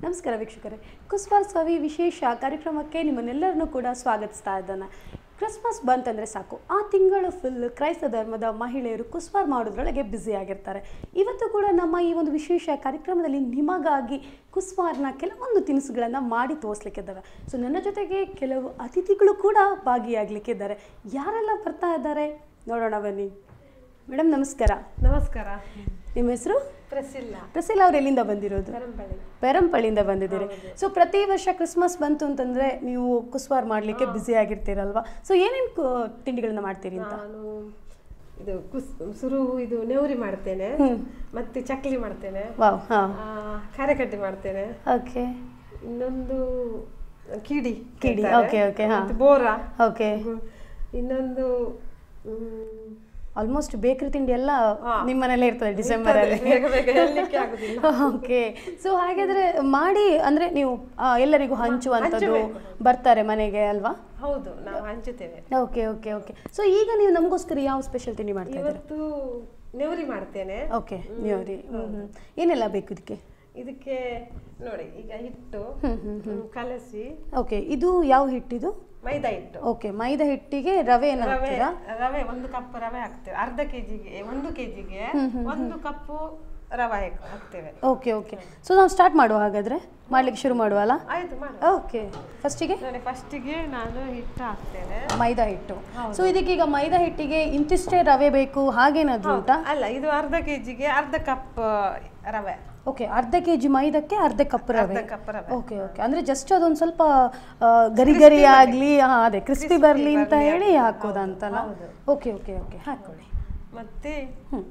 ನಮಸ್ಕಾರ ವೀಕ್ಷಕರೇ ಕುಸ್ವಾರ್ ಸವಿ ವಿಶೇಷ ಕಾರ್ಯಕ್ರಮಕ್ಕೆ ನಿಮ್ಮನ್ನೆಲ್ಲರನ್ನೂ ಕೂಡ ಸ್ವಾಗತಿಸ್ತಾ ಇದ್ದಾನೆ ಕ್ರಿಸ್ಮಸ್ ಬಂತಂದರೆ ಸಾಕು ಆ ತಿಂಗಳು ಫುಲ್ ಕ್ರೈಸ್ತ ಧರ್ಮದ ಮಹಿಳೆಯರು ಕುಸ್ವಾರ್ ಮಾಡೋದ್ರೊಳಗೆ ಬ್ಯುಸಿ ಆಗಿರ್ತಾರೆ ಇವತ್ತು ಕೂಡ ನಮ್ಮ ಈ ಒಂದು ವಿಶೇಷ ಕಾರ್ಯಕ್ರಮದಲ್ಲಿ ನಿಮಗಾಗಿ ಕುಸ್ವಾರ್ನ ಕೆಲವೊಂದು ತಿನಿಸುಗಳನ್ನು ಮಾಡಿ ತೋರಿಸ್ಲಿಕ್ಕಿದ್ದಾವೆ ಸೊ ನನ್ನ ಜೊತೆಗೆ ಕೆಲವು ಅತಿಥಿಗಳು ಕೂಡ ಭಾಗಿಯಾಗಲಿಕ್ಕಿದ್ದಾರೆ ಯಾರೆಲ್ಲ ಬರ್ತಾ ಇದ್ದಾರೆ ನೋಡೋಣ ಬನ್ನಿ ಮೇಡಮ್ ನಮಸ್ಕಾರ ನಮಸ್ಕಾರ ನಿಮ್ಮ ಹೆಸರು ಪ್ರಸಿಲ್ಲ ಪ್ರಸಿಲ್ ಅವ್ರು ಎಲ್ಲಿಂದ ಬಂದಿರೋದು ಕರಂಬಳಿ ಪೆರಂಪಳ್ಳಿಯಿಂದ ಬಂದಿದ್ದೀರಿ ಸೊ ಪ್ರತಿ ವರ್ಷ ಕ್ರಿಸ್ಮಸ್ ಬಂತು ಅಂತಂದ್ರೆ ನೀವು ಕುಸ್ವಾರ್ ಮಾಡ್ಲಿಕ್ಕೆ ಬ್ಯುಸಿ ಆಗಿರ್ತೀರಲ್ವಾ ಸೊ ಏನೇನು ತಿಂಡಿಗಳನ್ನ ಮಾಡ್ತೀರಿ ಅಂತ ನಾನು ಇದು ಕುಸ್ ಸುರು ಇದು ನೆವರಿ ಮಾಡ್ತೇನೆ ಮತ್ತೆ ಚಕ್ಲಿ ಮಾಡ್ತೇನೆ ವಾವ್ ಹಾ ಆ, ಖಾರೆಕಡ್ಡಿ ಮಾಡ್ತೇನೆ ಓಕೆ ಇನ್ನೊಂದು ಕಿಡಿ ಕಿಡಿ, ಹೇಳ್ತಾರೆ. okay, okay, ಹಾ. ಮತ್ತೆ ಬೋರ ಓಕೆ ಹ್ಮ್. ಇನ್ನೊಂದು ಮ್, ಆಲ್ಮೋಸ್ಟ್ ಬೇಕರಿ ತಿಂಡಿ ಎಲ್ಲ ಹಾ. ನಿಮ್ಮ ಮನೇಲೇ ಇರ್ತದೆ ಡಿಸೆಂಬರ್ ಇರ್ತದೆ. ಅಲ್ಲಿ ಬೇಗ ಬೇಗ ಹೇಳಲಿಕ್ಕೆ ಆಗುದಿಲ್ಲ ಓಕೆ ಸೊ ಹಾಗಾದ್ರೆ ಮಾಡಿ ಅಂದ್ರೆ ನೀವು ಆ, ಎಲ್ಲರಿಗೂ ಹಂಚುವಂಥದ್ದು ಹಂಚಬೇಕು. ಬರ್ತಾರೆ ಮನೆಗೆ ಅಲ್ವಾ ಹೌದು ನಾವು ಹಂಚುತ್ತೇವೆ ಓಕೆ ಓಕೆ ಓಕೆ ಸೊ ಈಗ ನೀವು ನಮಗೋಸ್ಕರ ಯಾವ ಸ್ಪೆಷಲ್ ತಿಂಡಿ ಮಾಡ್ತಾ ಇದ್ದೀರಾ ಇವತ್ತು ನೆವರಿ ಮಾಡ್ತೇನೆ ಓಕೆ ನೀವು ರೀ ಏನೆಲ್ಲ ಬೇಕು ಇದಕ್ಕೆ ಇದಕ್ಕೆ ನೋಡಿ ಈಗ ಹಿಟ್ಟು ಹ್ಮ್, ಹ್ಮ್, ಹ್ಮ್, ಕಲಸಿ ಓಕೆ ಇದು ಯಾವ ಹಿಟ್ಟಿದು ಮೈದಾ ಹಿಟ್ಟು ಓಕೆ ಮೈದಾ ಹಿಟ್ಟಿಗೆ ರವೆ ರವೆ ಹಾಕ್ತೀರಾ ರವೆ ಒಂದು ಕಪ್ ರವೆ ಹಾಕ್ತೇವೆ ಅರ್ಧ ಕೆಜಿಗೆ ಒಂದು ಕೆಜಿಗೆ ಒಂದು ಕಪ್ಪು ರವೆ ಹಾಕ್- ಹಾಕ್ತೇವೆ ಓಕೆ ಓಕೆ ಸೊ ನಾವು ಸ್ಟಾರ್ಟ್ ಮಾಡುವ ಹಾಗಾದ್ರೆ ಮಾಡ್ಲಿಕ್ಕೆ ಶುರು ಮಾಡುವ ಅಲ್ಲ ಆಯ್ತು ಮಾಡಿ ಓಕೆ ಫಸ್ಟಿಗೆ ನೋಡಿ ಫಸ್ಟಿಗೆ ನಾನು ಹಿಟ್ಟು ಹಾಕ್ತೇನೆ ಮೈದಾ ಹಿಟ್ಟು ಸೊ ಇದಕ್ಕೀಗ ಮೈದಾ ಹಿಟ್ಟಿಗೆ ಇಂತಿಷ್ಟೇ ರವೆ ಬೇಕು ಹಾಗೇನಾದ್ರು ಉಂಟಾ ಅಲ್ಲ ಇದು ಅರ್ಧ ಕೆಜಿಗೆ ಅರ್ಧ ಕಪ್ ರವೆ ಓಕೆ ಅರ್ಧ ಕೆ ಜಿ ಮೈದಕ್ಕೆ ಅರ್ಧ ಕಪ್ ರವೆ ಅರ್ಧ ಕಪ್ ರವೆ ಓಕೆ ಓಕೆ ಅಂದ್ರೆ ಜಸ್ಟ್ ಅದೊಂದು ಸ್ವಲ್ಪ ಆ, ಗರಿ ಗರಿ ಆಗಲಿ ಅದೇ ಕ್ರಿಸ್ಪಿ ಬರಲಿ ಅಂತ ಹೇಳಿ ಹಾಕೋದಂತಲ್ಲ ಓಕೆ ಓಕೆ ಓಕೆ ಹಾಕೊಳ್ಳಿ ಮತ್ತೆ ಹ್ಞೂ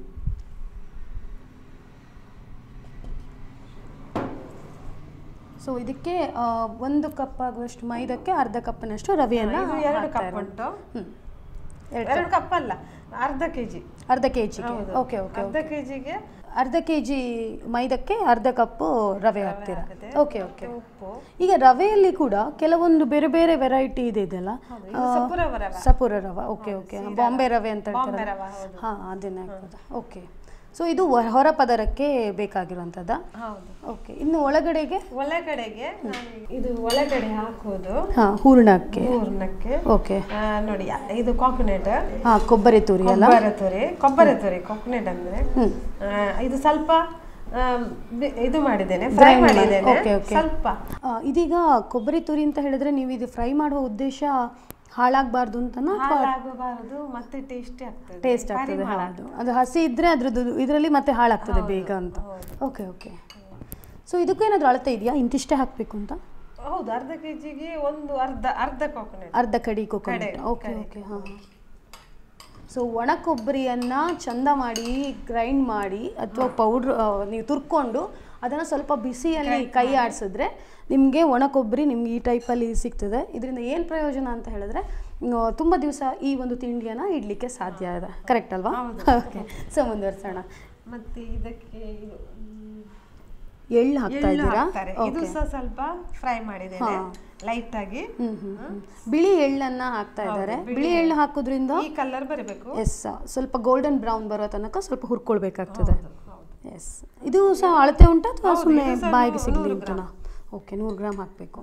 ಸೊ ಇದಕ್ಕೆ ಆ, ಒಂದು ಕಪ್ ಆಗುವಷ್ಟು ಮೈದಕ್ಕೆ ಅರ್ಧ ಕಪ್ಪಿನಷ್ಟು ರವೆಯನ್ನು ಇದು ಎರಡು ಕಪ್ ಉಂಟು ಹ್ಞೂ ಎರಡು ಎರಡು ಕಪ್ ಅಲ್ಲ ಅರ್ಧ ಕೆಜಿ ಅರ್ಧ ಕೆ ಜಿಗೆ ಓಕೆ ಓಕೆ ಅರ್ಧ ಕೆಜಿಗೆ ಅರ್ಧ ಕೆ ಜಿ ಮೈದಕ್ಕೆ ಅರ್ಧ ಕಪ್ಪು ರವೆ ಹಾಕ್ತೀರಾ ಹಾಕಿದೆ. ಓಕೆ ಓಕೆ ಉಪ್ಪು ಈಗ ರವೆಯಲ್ಲಿ ಕೂಡ ಕೆಲವೊಂದು ಬೇರೆ ಬೇರೆ ವೆರೈಟಿ ಇದೆ ಇದೆಲ್ಲ ಇದು ಸಪುರ ರವೆ ಸಪೂರ ರವೆ ಓಕೆ ಓಕೆ ಬಾಂಬೆ ರವೆ ಅಂತ ಬಾಂಬೆ ಹೇಳ್ತಾರೆ ರವೆ ಹೌದು ಹಾಂ ಅದನ್ನೇ ಹಾಕೋದಾ ಓಕೆ ಸೊ ಇದು ಹೊ- ಹೊರ ಪದರಕ್ಕೆ ಬೇಕಾಗಿರುವಂಥದ್ದಾ ಹೌದು ಓಕೆ ಇನ್ನು ಒಳಗಡೆಗೆ ಒಳಗಡೆಗೆ ನಾನು ಇದು ಒಳಗಡೆ ಹಾಕೋದು ಹಾಂ ಹೂರ್ಣಕ್ಕೆ ಹೂರ್ಣಕ್ಕೆ ಓಕೆ ಆ, ನೋಡಿ ಆ, ಇದು ಕಾಕುನೆಟ್ ಹಾಂ ಕೊಬ್ಬರಿ ತುರಿ ಅಲ್ಲ ಕೊಬ್ಬರಿ ತುರಿ ಕೊಬ್ಬರಿ ತುರಿ ಕೊಕೊನೆಟ್ ಅಂದ್ರೆ ಹ್ಞೂ ಆ, ಇದು ಸ್ವಲ್ಪ ಆ, ಬಿ- ಇದು ಮಾಡಿದ್ದೇನೆ ಫ್ರೈ ಮಾಡಿದ್ದೇನೆ Okay, okay. ಸ್ವಲ್ಪ ಆ, ಇದೀಗ ಕೊಬ್ಬರಿ ತುರಿ ಅಂತ ಹೇಳಿದ್ರೆ ನೀವು ಇದು ಫ್ರೈ ಮಾಡುವ ಉದ್ದೇಶ ಹಾಳಾಗಬಾರ್ದು ಅಂತನಾ ಹಾಳಾಗಬಾರದು ಮತ್ತೆ ಟೇಸ್ಟಿ ಆಗ್ತದೆ ಟೇಸ್ಟ್ ಆಗ್ತದೆ ಹೌದು ಅದು ಹಸಿ ಇದ್ರೆ ಅದ್ರದ್ದು ಇದರಲ್ಲಿ ಮತ್ತೆ ಹಾಳಾಗ್ತದೆ ಬೇಗ ಅಂತ ಓಕೆ ಓಕೆ ಸೊ ಇದಕ್ಕೂ ಏನಾದರೂ ಅಳತೆ ಇದೆಯಾ ಇಂತಿಷ್ಟೇ ಹಾಕಬೇಕು ಅಂತ ಹೌದು ಅರ್ಧ ಕೆಜಿಗೆ ಒಂದು ಅರ್ಧ ಅರ್ಧ ಕೋಕೋನೆಟ್ ಅರ್ಧ ಕಡಿ ಕೊಕೊನಟ್ ಓಕೆ ಓಕೆ ಹಾಂ ಸೊ ಒಣ ಕೊಬ್ಬರಿಯನ್ನು ಚಂದ ಮಾಡಿ ಗ್ರೈಂಡ್ ಮಾಡಿ ಅಥವಾ ಪೌಡ್ರ್ ನೀವು ತುರ್ಕೊಂಡು ಅದನ್ನು ಸ್ವಲ್ಪ ಬಿಸಿಯಲ್ಲಿ ಕೈ ಆಡಿಸಿದ್ರೆ ನಿಮಗೆ ಒಣ ಕೊಬ್ಬರಿ ನಿಮ್ಗೆ ಈ ಟೈಪಲ್ಲಿ ಸಿಗ್ತದೆ ಇದರಿಂದ ಏನು ಪ್ರಯೋಜನ ಅಂತ ಹೇಳಿದ್ರೆ ತುಂಬ ದಿವಸ ಈ ಒಂದು ತಿಂಡಿಯನ್ನು ಇಡಲಿಕ್ಕೆ ಸಾಧ್ಯ ಇದೆ ಕರೆಕ್ಟ್ ಅಲ್ವಾ ಓಕೆ ಸೊ ಮುಂದುವರ್ಸೋಣ ಮತ್ತೆ ಇದಕ್ಕೆ ಇದು ಮ್, ಎಳ್ಳು ಹಾಕ್ತಾ ಎಳ್ಳು ಇದ್ದೀರಾ ಹಾಕ್ತಾರೆ ಇದು ಸಹ ಸ್ವಲ್ಪ ಫ್ರೈ ಮಾಡಿದ್ದೇನೆ ಲೈಟ್ ಆಗಿ ಹ್ಮ್ ಹ್ಮ್ ಹ್ಮ್. ಬಿಳಿ ಎಳ್ಳನ್ನ ಹಾಕ್ತಾ ಇದ್ದಾರೆ ಬಿಳಿ ಎಳ್ಳು ಹಾಕೋದ್ರಿಂದ ಈ ಕಲರ್ ಬರಬೇಕು ಎಸ್ ಸ್ವಲ್ಪ ಗೋಲ್ಡನ್ ಬ್ರೌನ್ ಬರೋ ತನಕ ಸ್ವಲ್ಪ ಹುರ್ಕೊಳ್ಬೇಕಾಗ್ತದೆ ಹೌದು ಎಸ್ ಇದು ಸಹ ಅಳತೆ ಉಂಟಾ ಅಥವಾ ಹೌದು, ಸುಮ್ಮನೆ ಇದು ಸಹ ಬಾಯಿಗೆ ನೂರು- ಸಿಗಲಿ ನೂರು ಅಂತನಾ ಓಕೆ ನೂರು ಗ್ರಾಮ್ ಹಾಕಬೇಕು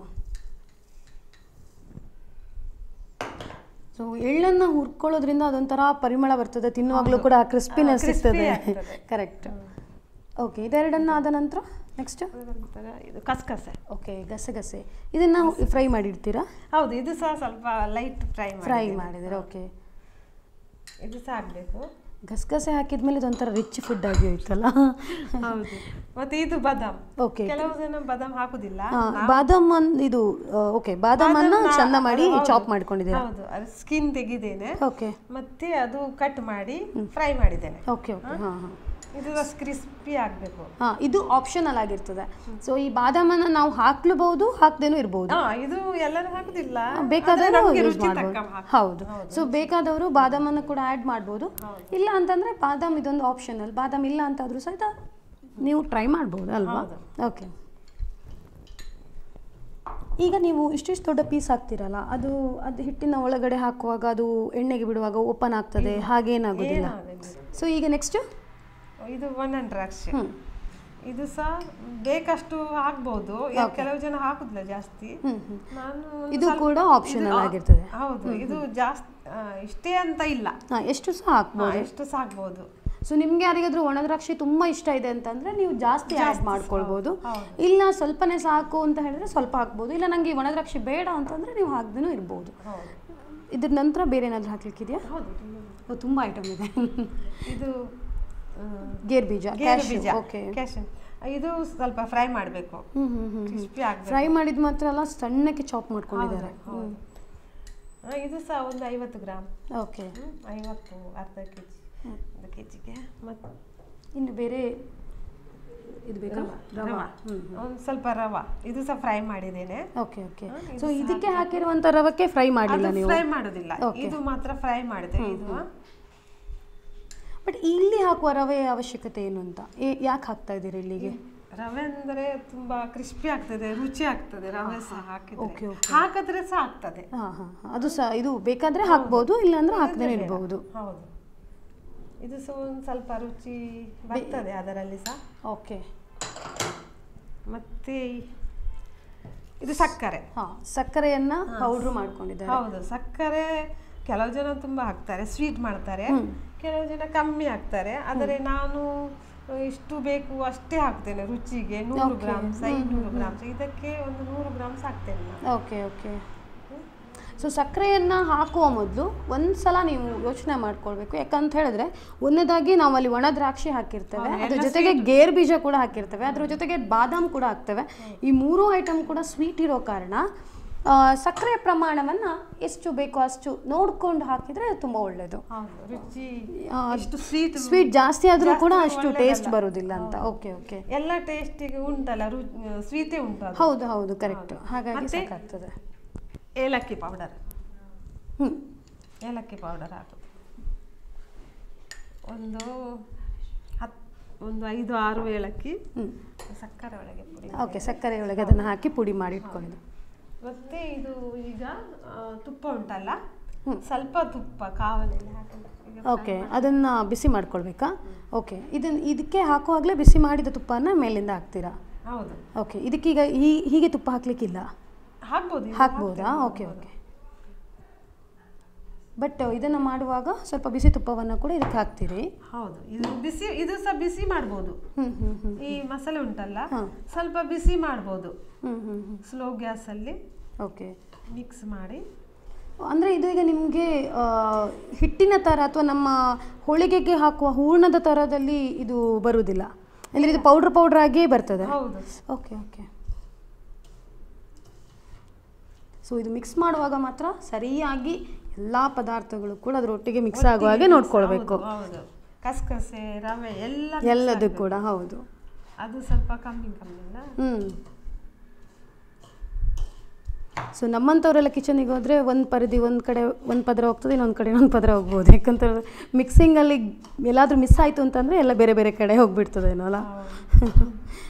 ಸೊ ಎಳ್ಳನ್ನ ಹುರ್ಕೊಳ್ಳೋದ್ರಿಂದ ಅದೊಂಥರ ಪರಿಮಳ ಬರ್ತದೆ ತಿನ್ನುವಾಗಲೂ ಕೂಡ ಕ್ರಿಸ್ಪಿನೆಸ್ crispy ಸಿಗ್ತದೆ ಆಗ್ತದೆ. ಕರೆಕ್ಟ್ ಓಕೆ ಇದೆರಡನ್ನ ಆದ ನಂತರ ನೆಕ್ಸ್ಟ್ ಅದನಂತರ ಇದು ಕಸ್ಕಸೆ ಓಕೆ ಗಸಗಸೆ ಇದನ್ನ ಫ್ರೈ ಮಾಡಿಡ್ತೀರಾ ಹೌದು ಇದು ಸಹ ಸ್ವಲ್ಪ ಲೈಟ್ ಫ್ರೈ ಫ್ರೈ ಮಾಡಿದ್ರೆ ಓಕೆ ಇದು ಸಹ ಆಗ್ಬೇಕು ಗಸಗಸೆ ಹಾಕಿದ್ಮೇಲೆ ಇದೊಂಥರ ರಿಚ್ ಫುಡ್ ಆಗಿ ಹೋಯ್ತಲ್ಲ ಹೌದು ಮತ್ತೆ ಇದು ಬಾದಾಮ್ ಓಕೆ ಕೆಲವು ಜನ ಬಾದಾಮ್ ಹಾಕುದಿಲ್ಲ ಬಾದಾಮ್ ಅನ್- ಇದು ಓಕೆ ಬಾದಾಮ್ ಅನ್ನ ಬಾದಾಮ್ ನಾ- ಚಂದ ಮಾಡಿ ಅದು ಹೌದು. ಚಾಪ್ ಮಾಡ್ಕೊಂಡಿದ್ದೀರಾ ಹೌದು ಅದು ಸ್ಕಿನ್ ತೆಗಿದೇನೆ ಓಕೆ ಮತ್ತೆ ಅದು ಕಟ್ ಮಾಡಿ ಫ್ರೈ ಮಾಡಿದ್ದೇನೆ ಓಕೆ ಓಕೆ ಹಾಂ ಹಾಂ ಇದು ಕ್ರಿಸ್ಪಿ ಆಗ್ಬೇಕು ಹಾಂ ಇದು ಆಪ್ಷನಲ್ ಆಗಿರ್ತದೆ ಸೊ ಈ ಬಾದಾಮನ್ನ ನಾವು ಹಾಕ್ಲೂಬಹುದು ಹಾಕ್ದೇನೂ ಇರ್ಬೋದು ಹಾ ಇದು ಎಲ್ಲರೂ ಹಾಕುದಿಲ್ಲ ಬೇಕಾದವರು ಆದ್ರೆ ನಮ್ಗೆ ಯೂಸ್ ರುಚಿ ತಕ್ಕ ಮಾಡ್ಬೋದು ಹಾಕು. ಹೌದು ಸೊ ಬೇಕಾದವರು ಬಾದಾಮನ್ನು ಕೂಡ ಆ್ಯಡ್ ಮಾಡ್ಬೋದು ಇಲ್ಲ ಅಂತಂದ್ರೆ ಬಾದಾಮ್ ಇದೊಂದು ಆಪ್ಷನಲ್ ಬಾದಾಮ್ ಇಲ್ಲ ಅಂತಾದ್ರೂ ಸಹಿತ ನೀವು ಟ್ರೈ ಮಾಡ್ಬೋದು ಅಲ್ವಾ ಓಕೆ ಈಗ ನೀವು ಇಷ್ಟಿಷ್ಟು ದೊಡ್ಡ ಪೀಸ್ ಹಾಕ್ತಿರಲ್ಲ ಅದು ಅದು ಹಿಟ್ಟಿನ ಒಳಗಡೆ ಹಾಕುವಾಗ ಅದು ಎಣ್ಣೆಗೆ ಬಿಡುವಾಗ ಓಪನ್ ಆಗ್ತದೆ ಹಾಗೇನಾಗೋದಿಲ್ಲ ಏನಾಗೋದಿಲ್ಲ. ಸೊ ಈಗ ನೆಕ್ಸ್ಟ್ ಇದು ಒನ್ ಅಂಡ್ ದ್ರಾಕ್ಷಿ ಹ್ಮ್. ಇದು ಸಹ ಬೇಕಷ್ಟು ಹಾಕ್ಬೋದು ಯಾ- ಕೆಲವು ಜನ ಹಾಕುದಿಲ್ಲ ಜಾಸ್ತಿ ಹ್ಮ್ ಹ್ಮ್ ನಾನು ಇದು ಸ್ವಲ್ಪ- ಕೂಡ ಇದು optional ಆ- ಆಗಿರ್ತದೆ. ಹೌದು ಇದು ಜಾಸ್ತಿ ಆ, ಇಷ್ಟೇ ಅಂತ ಇಲ್ಲ ಹಾ ಎಷ್ಟು ಸಹ ಹಾಕ್ಬೋದು ಹಾ, ಎಷ್ಟು ಸಹ ಹಾಕ್ಬೋದು ಸೊ ನಿಮ್ಗೆ ಯಾರಿಗಾದ್ರೂ ಒಣ ದ್ರಾಕ್ಷಿ ತುಂಬಾ ಇಷ್ಟ ಇದೆ ಅಂತಂದ್ರೆ ನೀವು ಜಾಸ್ತಿ ಆ್ಯಡ್ ಮಾಡ್ಕೊಳ್ಬೋದು ಹೌದು. ಇಲ್ಲ ಸ್ವಲ್ಪನೇ ಸಾಕು ಅಂತ ಹೇಳಿದ್ರೆ ಸ್ವಲ್ಪ ಹಾಕ್ಬೋದು ಇಲ್ಲ ನಂಗೆ ಈ ಒಣ ದ್ರಾಕ್ಷಿ ಬೇಡ ಅಂತಂದ್ರೆ ನೀವು ಹಾಕ್ದೇನೂ ಇರ್ಬೋದು ಹೌದು ಇದ್ರ ನಂತರ ಬೇರೆ ಏನಾದರೂ ಹಾಕ್ಲಿಕ್ಕಿದೆಯಾ ಹೌದು ತುಂಬ. ಓ ತುಂಬ ಐಟಮ್ ಇದೆ ಇದು ಆ, ಗೇರ್ ಬೀಜ ಗೇರು ಬೀಜ ಓಕೆ ಕ್ಯಾಶು ಇದು ಸ್ವಲ್ಪ ಫ್ರೈ ಮಾಡಬೇಕು ಹ್ಮ್ ಹ್ಮ್ ಹ್ಮ್ ಕ್ರಿಸ್ಪಿ ಆಗಬೇಕು ಫ್ರೈ ಮಾಡಿದ ಮಾತ್ರ ಅಲ್ಲ ಸಣ್ಣಕ್ಕೆ ಚಾಪ್ ಮಾಡ್ಕೊಂಡಿದ್ದಾರೆ ಇದು ಸಹ ಒಂದು ಐವತ್ತು ಗ್ರಾಮ್ ಓಕೆ ಹ್ಮ್, ಐವತ್ತು ಅರ್ಧ ಕೆ ಜಿ ಒಂದು ಕೆ ಜಿಗೆ ಮತ್ತು ಇನ್ನು ಬೇರೆ ಇದು ಬೇಕಾ ರವ ರವಾ ಹ್ಮ್ ಒಂದು ಸ್ವಲ್ಪ ರವ ಇದು ಸಹ ಫ್ರೈ ಮಾಡಿದ್ದೇನೆ ಓಕೆ ಓಕೆ ಹಾ, ಇದು ಸೊ ಇದಕ್ಕೆ ಹಾಕಿರುವಂಥ ರವಕ್ಕೆ ಫ್ರೈ ಮಾಡಿಲ್ಲ ನೀವು ಫ್ರೈ ಮಾಡೋದಿಲ್ಲ Okay. ಇದು ಮಾತ್ರ ಫ್ರೈ ಮಾಡಿದೆ ಇದು ಬಟ್ ಇಲ್ಲಿ ಹಾಕುವ ರವೆಯ ಅವಶ್ಯಕತೆ ಏನು ಅಂತ ಯಾಕೆ ಹಾಕ್ತಾ ಇದ್ದೀರಿ ಇಲ್ಲಿಗೆ ರವೆ ಅಂದ್ರೆ ತುಂಬಾ ಕ್ರಿಸ್ಪಿ ಆಗ್ತದೆ ರುಚಿ ಆಗ್ತದೆ ರವೆ ಸಹ Okay, ಹಾಕಿದ್ರೆ okay. ಹಾಕಿದ್ರೆ ಸಹ ಆಗ್ತದೆ ಹಾಂ ಹಾಂ ಅದು ಸಹ ಇದು ಬೇಕಾದ್ರೆ ಹಾಕ್ಬೋದು ಇಲ್ಲಾಂದ್ರೆ ಹಾಕ್ದೇ ಇರ್ಬೋದು ಹೌದು ಇದು ಸಹ ಒಂದು ಸ್ವಲ್ಪ ರುಚಿ ಬರ್ತದೆ ಅದರಲ್ಲಿ ಸಹ ಓಕೆ ಮತ್ತೆ ಇದು ಸಕ್ಕರೆ ಹಾಂ ಸಕ್ಕರೆಯನ್ನ ಪೌಡ್ರ್ ಮಾಡ್ಕೊಂಡಿದ್ದಾರೆ ಹೌದು ಸಕ್ಕರೆ ಕೆಲವು ಜನ ತುಂಬಾ ಹಾಕ್ತಾರೆ ಸ್ವೀಟ್ ಮಾಡ್ತಾರೆ ಕೆಲವು ಜನ ಕಮ್ಮಿ ಹಾಕ್ತಾರೆ ಆದರೆ ನಾನು ಇಷ್ಟು ಬೇಕು ಅಷ್ಟೇ ಹಾಕ್ತೇನೆ ರುಚಿಗೆ ನೂರು ಗ್ರಾಮ್ಸ್ ಐನೂರು ಗ್ರಾಮ್ಸ್ ಇದಕ್ಕೆ ಒಂದು ನೂರು ಗ್ರಾಮ್ಸ್ ಹಾಕ್ತೇನೆ ನಾನು ಓಕೆ ಓಕೆ ಸೊ ಸಕ್ಕರೆಯನ್ನು ಹಾಕುವ ಮೊದಲು ಒಂದು ಸಲ ನೀವು ಯೋಚನೆ ಮಾಡ್ಕೊಳ್ಬೇಕು ಯಾಕಂತ ಹೇಳಿದ್ರೆ ಒಂದನೇದಾಗಿ ನಾವು ಅಲ್ಲಿ ಒಣ ದ್ರಾಕ್ಷಿ ಹಾಕಿರ್ತೇವೆ ಅದ್ರ ಜೊತೆಗೆ ಗೇರ್ ಬೀಜ ಕೂಡ ಹಾಕಿರ್ತೇವೆ ಅದ್ರ ಜೊತೆಗೆ ಬಾದಾಮ್ ಕೂಡ ಹಾಕ್ತೇವೆ ಈ ಮೂರು ಐಟಮ್ ಕೂಡ ಸ್ವೀಟ್ ಇರೋ ಕಾರಣ ಆ, ಸಕ್ಕರೆಯ ಪ್ರಮಾಣವನ್ನು ಎಷ್ಟು ಬೇಕೋ ಅಷ್ಟು ನೋಡ್ಕೊಂಡು ಹಾಕಿದರೆ ತುಂಬ ಒಳ್ಳೆಯದು ಹೌದು ರುಚಿ ಆ, ಎಷ್ಟು ಸ್ವೀಟ್ ಸ್ವೀಟ್ ಜಾಸ್ತಿ ಆದರೂ ಕೂಡ ಜಾಸ್ತಿ ಅಷ್ಟು ಒಳ್ಳೆದಲ್ಲ. ಟೇಸ್ಟ್ ಬರೋದಿಲ್ಲ ಅಂತ ಓಕೆ ಓಕೆ ಎಲ್ಲ ಟೇಸ್ಟಿಗೆ ಉಂಟಲ್ಲ ರು ಸ್ವೀಟೇ ಉಂಟು ಅದು ಹೌದು ಹೌದು ಕರೆಕ್ಟ್ ಹಾಗಾಗಿ ಮತ್ತೆ? ಸಾಕಾಗ್ತದೆ ಏಲಕ್ಕಿ ಪೌಡರ್ ಹ್ಞೂ ಏಲಕ್ಕಿ ಪೌಡರ್ ಹಾಕೋದು ಒಂದು ಹತ್ ಒಂದು ಐದು ಆರು ಏಲಕ್ಕಿ ಹ್ಞೂ ಸಕ್ಕರೆ ಒಳಗೆ ಪುಡಿ ಓಕೆ ಸಕ್ಕರೆ ಒಳಗೆ ಅದನ್ನು ಹಾಕಿ ಪುಡಿ ಮಾಡಿ ಇಟ್ಕೊಂಡಿದ್ದು ಮತ್ತೆ ಇದು ಈಗ ಆ, ತುಪ್ಪ ಉಂಟಲ್ಲ ಹ್ಮ್. ಸ್ವಲ್ಪ ತುಪ್ಪ ಕಾವಲಿಯಲ್ಲಿ ಹಾಕಿ ಈಗ ಓಕೆ ಅದನ್ನು ಬಿಸಿ ಮಾಡ್ಕೊಳ್ಬೇಕಾ ಓಕೆ ಇದನ್ನು ಇದಕ್ಕೆ ಹಾಕುವಾಗಲೇ ಬಿಸಿ ಮಾಡಿದ ತುಪ್ಪನ ಮೇಲಿಂದ ಹಾಕ್ತೀರಾ ಹೌದು ಓಕೆ ಇದಕ್ಕೀಗ ಈ ಹೀಗೆ ತುಪ್ಪ ಹಾಕ್ಲಿಕ್ಕಿಲ್ಲ ಹಾಕ್ಬೋದು ಇದು ಹಾಕ್ಬೋದಾ ಹಾಕ್ತೇನೆ, ಓಕೆ ಹಾಕ್ಬೋದು. ಓಕೆ ಬಟ್ ಇದನ್ನು ಮಾಡುವಾಗ ಸ್ವಲ್ಪ ಬಿಸಿ ತುಪ್ಪವನ್ನು ಕೂಡ ಇದಕ್ಕೆ ಹಾಕ್ತೀರಿ ಹೌದು ಇದು ಬಿಸಿ ಇದು ಸಹ ಬಿಸಿ ಮಾಡ್ಬೋದು ಹ್ಞೂ ಹ್ಞೂ ಹ್ಞೂ ಈ ಮಸಾಲೆ ಉಂಟಲ್ಲ ಹಾ. ಸ್ವಲ್ಪ ಬಿಸಿ ಮಾಡ್ಬೋದು ಹ್ಞೂ ಹ್ಞೂ ಹ್ಞೂ ಸ್ಲೋ ಗ್ಯಾಸಲ್ಲಿ ಓಕೆ ಮಿಕ್ಸ್ ಮಾಡಿ ಅಂದರೆ ಇದು ಈಗ ನಿಮಗೆ ಹಿಟ್ಟಿನ ಥರ ಅಥವಾ ನಮ್ಮ ಹೋಳಿಗೆಗೆ ಹಾಕುವ ಹೂರ್ಣದ ಥರದಲ್ಲಿ ಇದು ಬರುವುದಿಲ್ಲ ಅಂದರೆ ಇದು ಪೌಡ್ರ್ ಪೌಡ್ರ್ ಆಗಿಯೇ ಬರ್ತದೆ ಹೌದು ಓಕೆ ಓಕೆ ಸೊ ಇದು ಮಿಕ್ಸ್ ಮಾಡುವಾಗ ಮಾತ್ರ ಸರಿಯಾಗಿ ಎಲ್ಲ ಪದಾರ್ಥಗಳು ಕೂಡ ಅದರೊಟ್ಟಿಗೆ ಮಿಕ್ಸ್ ಆಗುವ ಹಾಗೆ ನೋಡ್ಕೊಳ್ಬೇಕು ಹೌದು, ಹೌದು ಕಸಕಸೆ ರವೆ ಎಲ್ಲ mix ಎಲ್ಲದೂ ಆಗ್ಬೇಕು. ಕೂಡ ಹೌದು ಅದು ಸ್ವಲ್ಪ ಕಮ್ಮಿ ಕಮ್ಮಿ ಅಲ್ಲ ಹ್ಞೂ ಸೊ ನಮ್ಮಂಥವರೆಲ್ಲ ಕಿಚನಿಗೆ ಹೋದರೆ ಒಂದು ಪರಿಧಿ ಒಂದು ಕಡೆ ಒಂದು ಪದರ ಹೋಗ್ತದೆ ಇನ್ನೊಂದು ಕಡೆ ಇನ್ನೊಂದು ಪದರ ಹೋಗ್ಬೋದು ಯಾಕಂತಂದ್ರೆ ಮಿಕ್ಸಿಂಗಲ್ಲಿ ಎಲ್ಲಾದರೂ ಮಿಸ್ ಆಯಿತು ಅಂತಂದರೆ ಎಲ್ಲ ಬೇರೆ ಬೇರೆ ಕಡೆ ಹೋಗ್ಬಿಡ್ತದೇನೋ ಅಲ್ಲ ಹೌದು.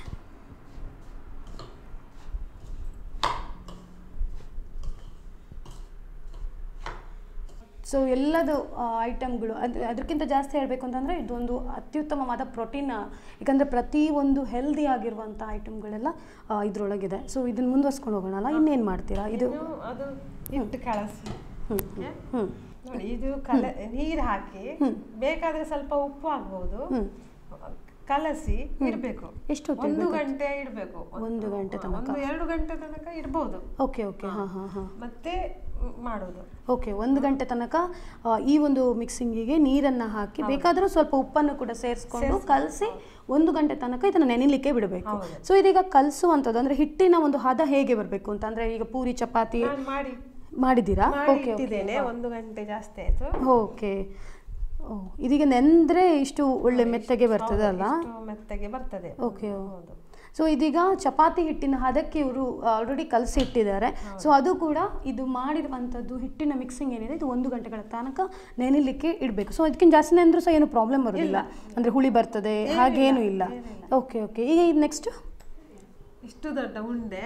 ಸೊ ಎಲ್ಲದು ಐಟಮ್ಗಳು ಅದು ಅದಕ್ಕಿಂತ ಜಾಸ್ತಿ ಹೇಳಬೇಕು ಅಂತಂದರೆ ಇದೊಂದು ಅತ್ಯುತ್ತಮವಾದ ಪ್ರೋಟೀನ್ ಯಾಕಂದರೆ ಪ್ರತಿ ಒಂದು ಹೆಲ್ದಿ ಆಗಿರುವಂಥ ಐಟಮ್ಗಳೆಲ್ಲ ಇದರೊಳಗಿದೆ ಸೊ ಇದನ್ನು ಮುಂದುವರ್ಸ್ಕೊಂಡು ಹೋಗೋಣಲ್ಲ ಇನ್ನೇನು ಮಾಡ್ತೀರಾ ಇದು ಇನ್ನು ಅದು ಹಿಟ್ಟು ಕಳಸಿ ಹ್ಞೂ ಗೆ ಹ್ಞೂ ನೋಡಿ ಇದು ಕಲ ನೀರು ಹಾಕಿ ಬೇಕಾದ್ರೆ ಸ್ವಲ್ಪ ಉಪ್ಪು ಹಾಕ್ಬೋದು ಹ್ಞೂ ಕಲಸಿ ಇಡಬೇಕು ಎಷ್ಟು ಹೊತ್ತು ಒಂದು ಇಡ್ಬೇಕು? ಗಂಟೆ ಇಡಬೇಕು ಒಂದು ಗಂಟೆ ತನಕ ಒಂದು ಎರಡು ಗಂಟೆ ತನಕ ಇಡ್ಬೋದು ಓಕೆ ಓಕೆ ಹಾಂ ಹಾಂ ಹಾಂ ಮತ್ತೆ ಮ್, ಮಾಡೋದು ಓಕೆ ಒಂದು ಗಂಟೆ ತನಕ ಆ, ಈ ಒಂದು ಮಿಕ್ಸಿಂಗಿಗೆ ನೀರನ್ನು ಹಾಕಿ ಬೇಕಾದರೂ ಸ್ವಲ್ಪ ಉಪ್ಪನ್ನು ಕೂಡ ಸೇರಿಸ್ಕೊಂಡು ಕಲಸಿ ಒಂದು ಗಂಟೆ ತನಕ ಇದನ್ನು ನೆನೆಲಿಕ್ಕೆ ಬಿಡಬೇಕು ಹೌದು. ಸೊ ಇದೀಗ ಕಲಸುವಂಥದ್ದು ಅಂದರೆ ಹಿಟ್ಟಿನ ಒಂದು ಹದ ಹೇಗೆ ಬರಬೇಕು ಅಂತ ಅಂದರೆ ಈಗ ಪೂರಿ ಚಪಾತಿ ನಾನು ಮಾಡಿ ಮಾಡಿದ್ದೀರಾ ಮಾಡಿ ಓಕೆ ಇಟ್ಟಿದ್ದೇನೆ ಒಂದು ಗಂಟೆ ಜಾಸ್ತಿ ಆಯ್ತು ಓಕೆ ಓ ಇದೀಗ ನೆಂದರೆ ಇಷ್ಟು ಒಳ್ಳೆ ಮೆತ್ತಗೆ ಬರ್ತದೆ ಅಲ್ಲ ಇಷ್ಟು ಮೆತ್ತಗೆ ಬರ್ತದೆ ಓಕೆ ಹೌದು ಸೊ ಇದೀಗ ಚಪಾತಿ ಹಿಟ್ಟಿನ ಹದಕ್ಕೆ ಇವರು ಆಲ್ರೆಡಿ ಕಲಸಿ ಇಟ್ಟಿದ್ದಾರೆ ಸೊ ಅದು ಕೂಡ ಇದು ಮಾಡಿರುವಂಥದ್ದು ಹಿಟ್ಟಿನ ಮಿಕ್ಸಿಂಗ್ ಏನಿದೆ ಇದು ಒಂದು ಗಂಟೆಗಳ ತನಕ ನೆನೆಲಿಕ್ಕೆ ಇಡಬೇಕು ಸೊ ಅದಕ್ಕಿಂತ ಜಾಸ್ತಿ ನೆಂದರೂ ಸಹ ಏನು ಪ್ರಾಬ್ಲಮ್ ಬರೋದಿಲ್ಲ ಅಂದರೆ ಹುಳಿ ಬರ್ತದೆ ಹಾಗೇನು ಇಲ್ಲ ಓಕೆ ಓಕೆ ಈಗ ಇದು ನೆಕ್ಸ್ಟ್ ಇಷ್ಟು ದೊಡ್ಡ ಉಂಡೆ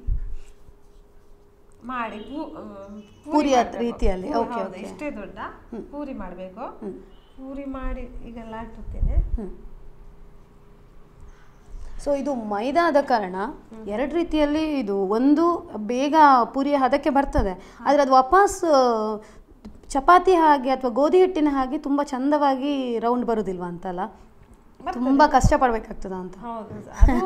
ಮಾಡಿ ಪೂ- ಆ, ಪೂರಿಯ ಮಾಡ್ಬೇಕು. ರೀತಿಯಲ್ಲಿ, ಪೂರಿ- ಓಕೆ, ಹೌದು, ಓಕೆ. ಇಷ್ಟೇ ದೊಡ್ಡ ಪೂರಿ ಮಾಡಬೇಕು ಹ್ಮ್. ಪೂರಿ ಮಾಡಿ ಈಗ ಲಾಟುತ್ತೇನೆ ಹ್ಞೂ ಸೊ ಇದು ಮೈದಾದ ಕಾರಣ ಎರಡು ರೀತಿಯಲ್ಲಿ ಇದು ಒಂದು ಬೇಗ ಪೂರಿಯ ಹದಕ್ಕೆ ಬರ್ತದೆ ಆದರೆ ಅದು ವಾಪಸ್ ಆ, ಚಪಾತಿ ಹಾಗೆ ಅಥವಾ ಗೋಧಿ ಹಿಟ್ಟಿನ ಹಾಗೆ ತುಂಬ ಚಂದವಾಗಿ ರೌಂಡ್ ಬರುದಿಲ್ವಾ ಅಂತಲ್ಲ ತುಂಬ ಕಷ್ಟಪಡಬೇಕಾಗ್ತದ ಅಂತ ಹೌದು ಅದು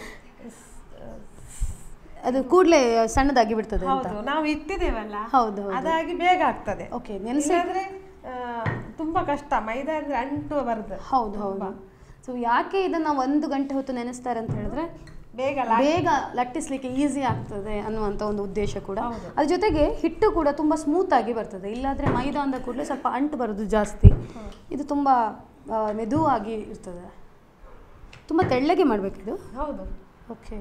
ಅದು ಕೂಡಲೇ ಸಣ್ಣದಾಗಿ ಬಿಡ್ತದೆ ಅಂತ ಹೌದು ನಾವು ಇಟ್ಟಿದ್ದೇವಲ್ಲ ಹೌದು ಹೌದು ಅದಾಗಿ ಬೇಗ ಆಗ್ತದೆ ಓಕೆ ನೆನೆಸಿ ಇಲ್ಲಾಂದ್ರೆ ಆ, ತುಂಬಾ ಕಷ್ಟ ಮೈದಾ ಅಂದ್ರೆ ಅಂಟು ಬರ್ತದೆ ಹೌದು ಹೌದು ಸೊ ಯಾಕೆ ಇದನ್ನ ಒಂದು ಗಂಟೆ ಹೊತ್ತು ನೆನೆಸ್ತಾರೆ ಅಂತ ಹೇಳಿದ್ರೆ ಬೇಗ ಬೇಗ ಲಟ್ಟಿಸ್ಲಿಕ್ಕೆ ಈಸಿ ಆಗ್ತದೆ ಅನ್ನುವಂಥ ಒಂದು ಉದ್ದೇಶ ಕೂಡ ಹೌದು. ಅದ್ರ ಜೊತೆಗೆ ಹಿಟ್ಟು ಕೂಡ ತುಂಬ ಸ್ಮೂತ್ ಆಗಿ ಬರ್ತದೆ ಇಲ್ಲಾಂದ್ರೆ ಮೈದಾ ಅಂದ ಕೂಡಲೇ ಸ್ವಲ್ಪ ಅಂಟು ಬರೋದು ಜಾಸ್ತಿ ಇದು ತುಂಬ ಆ, ಮೆದುವಾಗಿ ಇರ್ತದೆ ತುಂಬ ತೆಳ್ಳಗೆ ಮಾಡಬೇಕಿದು ಹೌದು ಓಕೆ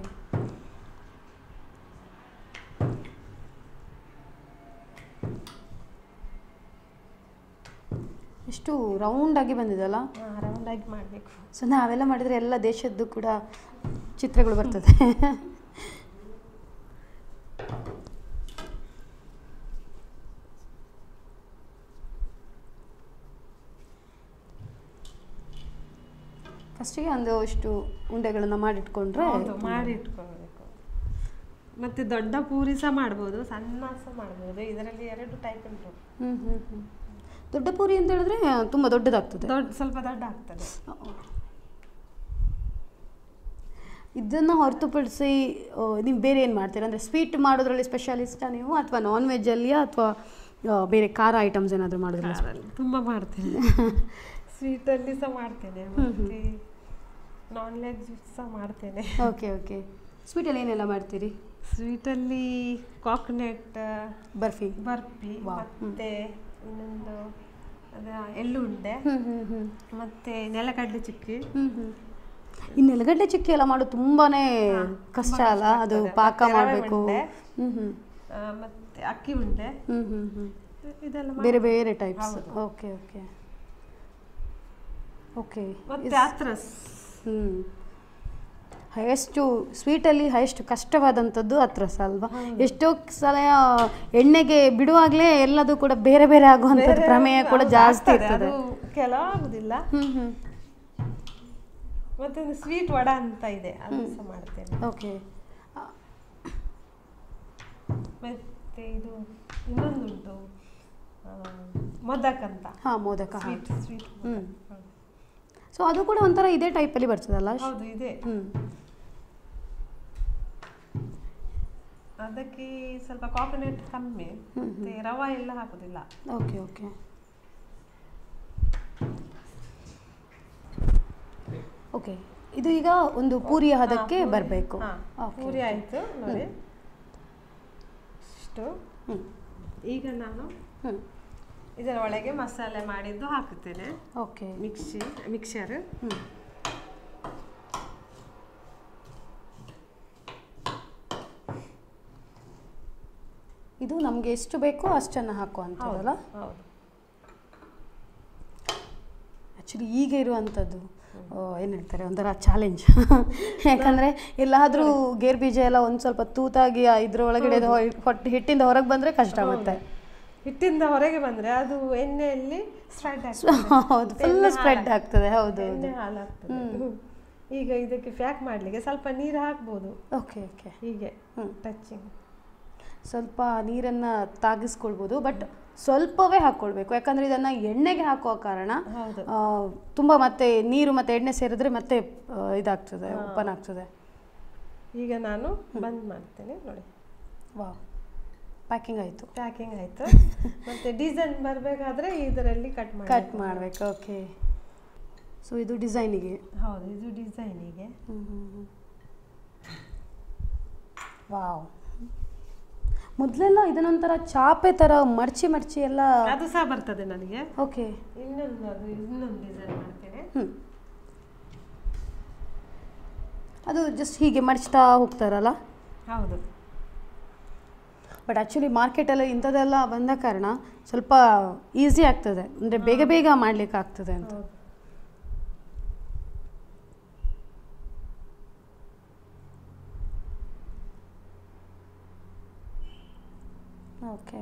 ಎಷ್ಟು ರೌಂಡ್ ಆಗಿ ಬಂದಿದೆಲ್ಲ ರೌಂಡ್ ಆಗಿ ಮಾಡ್ಬೇಕು ಸೊ ನಾವೆಲ್ಲ ಮಾಡಿದರೆ ಎಲ್ಲ ದೇಶದ್ದು ಕೂಡ ಚಿತ್ರಗಳು ಬರ್ತದೆ ಫಸ್ಟಿಗೆ ಒಂದು ಇಷ್ಟು ಉಂಡೆಗಳನ್ನು ಮಾಡಿಟ್ಕೊಂಡ್ರೆ ಹೌದು ಮಾಡಿ ಇಟ್ಕೊಳ್ಬೇಕು ಮತ್ತೆ ದೊಡ್ಡ ಪೂರಿ ಸಹ ಮಾಡ್ಬೋದು ಸಣ್ಣ ಸಹ ಮಾಡ್ಬೋದು ಇದರಲ್ಲಿ ಎರಡು ಟೈಪ್ ಉಂಟು ಹ್ಮ್ ಹ್ಮ್ ಹ್ಮ್ ದೊಡ್ಡ ಪೂರಿ ಅಂತ ಹೇಳಿದ್ರೆ ತುಂಬ ದೊಡ್ಡದಾಗ್ತದೆ ದೊಡ್ಡ ಸ್ವಲ್ಪ ದೊಡ್ಡ ಆಗ್ತದೆ ಇದನ್ನು ಹೊರತುಪಡಿಸಿ ಆ, ನೀವು ಬೇರೆ ಏನು ಮಾಡ್ತೀರಾ ಅಂದರೆ ಸ್ವೀಟ್ ಮಾಡೋದ್ರಲ್ಲಿ ಸ್ಪೆಷಲಿಸ್ಟಾ ನೀವು ಅಥವಾ ನಾನ್ ವೆಜ್ಜಲ್ಲಿಯಾ ಅಥವಾ ಬೇರೆ ಖಾರ ಐಟಮ್ಸ್ ಏನಾದರೂ ಮಾಡೋದ್ರಲ್ಲಿ ಖಾರಲ್ಲಿ ತುಂಬಾ ಮಾಡ್ತೇನೆ ಸ್ವೀಟ್ ಅಲ್ಲಿ ಸಹ ಮಾಡ್ತೇನೆ ಮತ್ತೆ ನಾನ್ ವೆಜ್ ಸಹ ಮಾಡ್ತೇನೆ ಓಕೆ ಓಕೆ ಸ್ವೀಟಲ್ಲಿ ಏನೆಲ್ಲ ಮಾಡ್ತೀರಿ ಸ್ವೀಟ್ ಅಲ್ಲಿ ಕಾಕ್ನೆಟ್ ಬರ್ಫಿ ಬರ್ಫಿ ವಾವ್. ಮತ್ತೆ ಇನ್ನೊಂದು ಅದ ಎಳ್ಳು ಉಂಡೆ ಹ್ಞೂ ಹ್ಞೂ ಹ್ಞೂ ಮತ್ತೆ ನೆಲಗಡಲೆ ಚಿಕ್ಕಿ ಹ್ಞೂ ಹ್ಞೂ ಈ ನೆಲಗಡ್ಡೆ ಚಿಕ್ಕಿ ಎಲ್ಲ ಮಾಡೋದು ತುಂಬಾನೇ ಕಷ್ಟ ಅಲ್ಲ ಅದು ಆಗ್ತದೆ. ಪಾಕ ಮತ್ತೆ ರವೆ ಮಾಡಬೇಕು ಉಂಡೆ. ಹ್ಞೂ ಹ್ಞೂ ಆ, ಮತ್ತೆ ಅಕ್ಕಿ ಉಂಡೆ ಹ್ಞೂ ಹ್ಞೂ ಹ್ಞೂ ಇದೆಲ್ಲ ಬೇರೆ ಮಾಡಿ- ಬೇರೆ ಟೈಪ್ಸ್ ಹೌದು. ಓಕೆ ಓಕೆ ಓಕೆ ಮತ್ತೆ ಅತ್ರಸ್ ಹ್ಞೂ ಹೈಯೆಸ್ಟು ಸ್ವೀಟಲ್ಲಿ ಹೈಯೆಸ್ಟ್ ಕಷ್ಟವಾದಂಥದ್ದು ಅತ್ರಸ ಅಲ್ವಾ ಎಷ್ಟೋ ಸಲ ಎಣ್ಣೆಗೆ ಬಿಡುವಾಗಲೇ ಎಲ್ಲದೂ ಕೂಡ ಬೇರೆ ಬೇರೆ ಆಗುವಂಥದ್ದು ಬೇರೆ ಪ್ರಮೇಯ ಕೂಡ ಹೌದು, ಜಾಸ್ತಿ ಆಗ್ತದೆ. ಇರ್ತದೆ ಅದು ಕೆಲವು ಆಗುದಿಲ್ಲ ಹ್ಞೂ ಹ್ಞೂ ಮತ್ತೆ ಒಂದು ಸ್ವೀಟ್ ವಡ ಅಂತ ಇದೆ ಅದು ಸಹ ಮಾಡ್ತೇನೆ ಓಕೆ ಮತ್ತೆ ಇದು ಇನ್ನೊಂದುಂಟು ಆ, ಮೊದಕ್ ಅಂತ ಹಾಂ ಮೋದಕ ಹಾಂ ಸ್ವೀಟ್ ಸ್ವೀಟ್ ಹ್ಞೂ ಸೊ ಅದು ಕೂಡ ಒಂಥರ ಇದೇ ಟೈಪಲ್ಲಿ ಬರ್ತದಲ್ಲ ಹೌದು ಇದೆ ಹ್ಞೂ ಅದಕ್ಕೆ ಸ್ವಲ್ಪ ಕಾಕೋನಟ್ ಕಮ್ಮಿ ಮತ್ತೆ ರವಾ ಎಲ್ಲ ಹಾಕುದಿಲ್ಲ ಓಕೆ ಓಕೆ ಓಕೆ ಇದು ಈಗ ಒಂದು ಪೂರಿಯ ಹದಕ್ಕೆ ಹಾ, ಪೂರಿ. ಬರಬೇಕು ಹಾ, ಪೂರಿ ಆಯ್ತು ನೋಡಿ ಇಷ್ಟು ಹ್ಞೂ ಈಗ ನಾನು ಹ್ಞೂ ಇದರ ಒಳಗೆ ಮಸಾಲೆ ಮಾಡಿದ್ದು ಹಾಕುತ್ತೇನೆ ಓಕೆ ಮಿಕ್ಸಿ ಮಿಕ್ಸರ್ ಹ್ಞೂ ಇದು ನಮಗೆ ಎಷ್ಟು ಬೇಕೋ ಅಷ್ಟನ್ನು ಹಾಕುವಂಥದ್ದಲ್ಲ ಹೌದು ಆ್ಯಕ್ಚುಲಿ ಈಗ ಇರುವಂಥದ್ದು ಏನು ಹೇಳ್ತಾರೆ ಒಂಥರ ಚಾಲೆಂಜ್ ಯಾಕಂದರೆ ಎಲ್ಲಾದರೂ ಗೇರ್ ಬೀಜ ಎಲ್ಲ ಒಂದು ಸ್ವಲ್ಪ ತೂತಾಗಿ ಆ ಇದ್ರ ಒಳಗಡೆ ಇದು ಹೊ- ಹೊಟ್ಟೆ ಹಿಟ್ಟಿಂದ ಹೊರಗೆ ಬಂದರೆ ಕಷ್ಟ ಆಗುತ್ತೆ ಹಿಟ್ಟಿಂದ ಹೊರಗೆ ಬಂದ್ರೆ ಅದು ಎಣ್ಣೆಯಲ್ಲಿ ಸ್ಪ್ರೆಡ್ ಹೌದು ಫುಲ್ ಸ್ಪ್ರೆಡ್ ಆಗ್ತದೆ ಹೌದು ಎಣ್ಣೆ ಹಾಲಾಗ್ತದೆ ಈಗ ಇದಕ್ಕೆ ಪ್ಯಾಕ್ ಮಾಡ್ಲಿಕ್ಕೆ ಸ್ವಲ್ಪ ನೀರು ಹಾಕ್ಬೋದು ಓಕೆ ಓಕೆ ಹೀಗೆ ಹ್ಮ್. ಟಚಿಂಗ್ ಸ್ವಲ್ಪ ನೀರನ್ನು ತಾಗಿಸ್ಕೊಳ್ಬೋದು ಬಟ್ ಸ್ವಲ್ಪವೇ ಹಾಕ್ಕೊಳ್ಬೇಕು ಯಾಕಂದರೆ ಇದನ್ನು ಎಣ್ಣೆಗೆ ಹಾಕುವ ಕಾರಣ ಹೌದು ಆ, ತುಂಬ ಮತ್ತೆ ನೀರು ಮತ್ತು ಎಣ್ಣೆ ಸೇರಿದ್ರೆ ಮತ್ತೆ ಆ, ಇದಾಗ್ತದೆ ಓಪನ್ ಆಗ್ತದೆ ಈಗ ನಾನು ಬಂದ್ ಮಾಡ್ತೇನೆ ನೋಡಿ ವಾ ಪ್ಯಾಕಿಂಗ್ ಆಯಿತು ಪ್ಯಾಕಿಂಗ್ ಆಯ್ತು ಮತ್ತೆ ಡಿಸೈನ್ ಬರಬೇಕಾದ್ರೆ ಇದರಲ್ಲಿ ಕಟ್ ಮಾಡಿ ಕಟ್ ಮಾಡಬೇಕು ಓಕೆ ಸೊ ಇದು ಡಿಸೈನಿಗೆ ಹೌದು ಇದು ಡಿಸೈನಿಗೆ ವಾವ್ ಮೊದಲೆಲ್ಲ ಇದನ್ನೊಂಥರ ಚಾಪೆ ಥರ ಮಡ್ಚಿ ಮಡ್ಚಿ ಎಲ್ಲ ಅದು ಸಹ ಬರ್ತದೆ ನನಗೆ ಓಕೆ ಇನ್ನೊಂದು ಅದು ಇನ್ನೊಂದು ಡಿಸೈನ್ ಮಾಡ್ತೇನೆ ಹ್ಞೂ ಅದು ಜಸ್ಟ್ ಹೀಗೆ ಮಡ್ಚ್ತಾ ಹೋಗ್ತಾರಲ್ಲ ಹೌದು ಬಟ್ ಆ್ಯಕ್ಚುಲಿ ಮಾರ್ಕೆಟಲ್ಲಿ ಇಂಥದ್ದೆಲ್ಲ ಬಂದ ಕಾರಣ ಸ್ವಲ್ಪ ಈಸಿ ಆಗ್ತದೆ ಅಂದರೆ ಬೇಗ ಬೇಗ ಮಾಡ್ಲಿಕ್ಕೆ ಆಗ್ತದೆ ಅಂತ ಹೌದು ಓಕೆ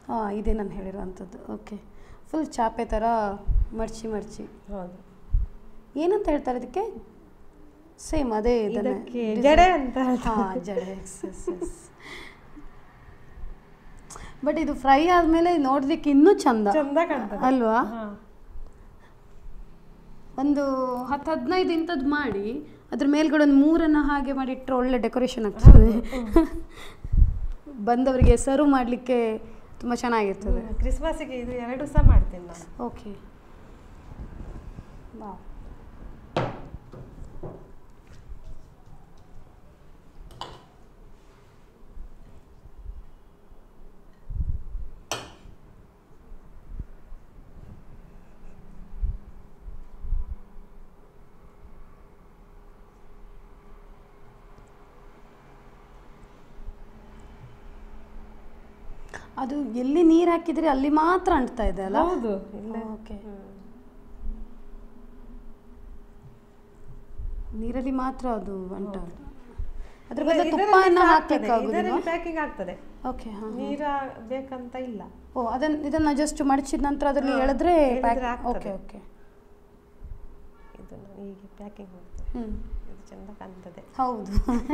ಹಾಂ ಇದೇ ನಾನು ಹೇಳಿರುವಂಥದ್ದು ಓಕೆ ಫುಲ್ ಚಾಪೆ ಥರ ಮಡ್ಚಿ ಮಡ್ಚಿ ಹೌದು ಏನಂತ ಹೇಳ್ತಾರೆ ಇದಕ್ಕೆ ಸೇಮ್ ಅದೇ ಇದಕ್ಕೆ ಜಡೆ ಅಂತ ಹಾಂ ಜಡೆ ಎಸ್ ಎಸ್ ಎಸ್ ಬಟ್ ಇದು ಫ್ರೈ ಆದಮೇಲೆ ನೋಡ್ಲಿಕ್ಕೆ ಇನ್ನೂ ಚಂದ ಚಂದ ಕಾಣ್ತದೆ ಅಲ್ವಾ ಹಾ. ಒಂದು ಹತ್ತು ಹದಿನೈದು ಇಂಥದ್ದು ಮಾಡಿ ಅದ್ರ ಮೇಲ್ಗಡೆ ಒಂದು ಮೂರನ್ನು ಹಾಗೆ ಮಾಡಿ ಇಟ್ಟರೆ ಒಳ್ಳೆ ಡೆಕೋರೇಷನ್ ಆಗ್ತದೆ ಬಂದವರಿಗೆ ಸರ್ವ್ ಮಾಡಲಿಕ್ಕೆ ತುಂಬ ಚೆನ್ನಾಗಿರ್ತದೆ ಹ್ಮ್. ಕ್ರಿಸ್ಮಸ್ಸಿಗೆ ಇದು ಎರಡು ಸಹ ಮಾಡ್ತೀನಿ ನಾನು ಓಕೆ ವಾವ್ ಅದು ಎಲ್ಲಿ ನೀರು ಹಾಕಿದ್ರೆ ಅಲ್ಲಿ ಮಾತ್ರ ಅಂಟ್ತಾ ಇದೆ ಅಲ್ಲ ಹೌದು ಇಲ್ಲ ಓಕೆ ನೀರಲ್ಲಿ ಮಾತ್ರ ಅದು ಅಂಟ ಅದ್ರ ಬದಲು ತುಪ್ಪನ ಹಾಕ್ಲಿಕ್ಕಾಗುದಿಲ್ವಾ ಪ್ಯಾಕಿಂಗ್ ಆಗ್ತದೆ ಓಕೆ ಹಾಂ ನೀರ ಬೇಕಂತ ಇಲ್ಲ ಓ ಅದನ್ನ ಇದನ್ನ ಜಸ್ಟ್ ಮಡಚಿದ ನಂತರ ಅದರಲ್ಲಿ ಎಳೆದ್ರೆ ಎಳೆದ್ರೆ ಆಗ್ತದೆ. ಓಕೆ ಓಕೆ ಇದು ನಾನು ಹೀಗೆ ಪ್ಯಾಕಿಂಗ್ ಮಾಡ್ತೇನೆ ಹ್ಞೂ ಇದು ಚಂದ ಕಾಣ್ತದೆ ಹೌದು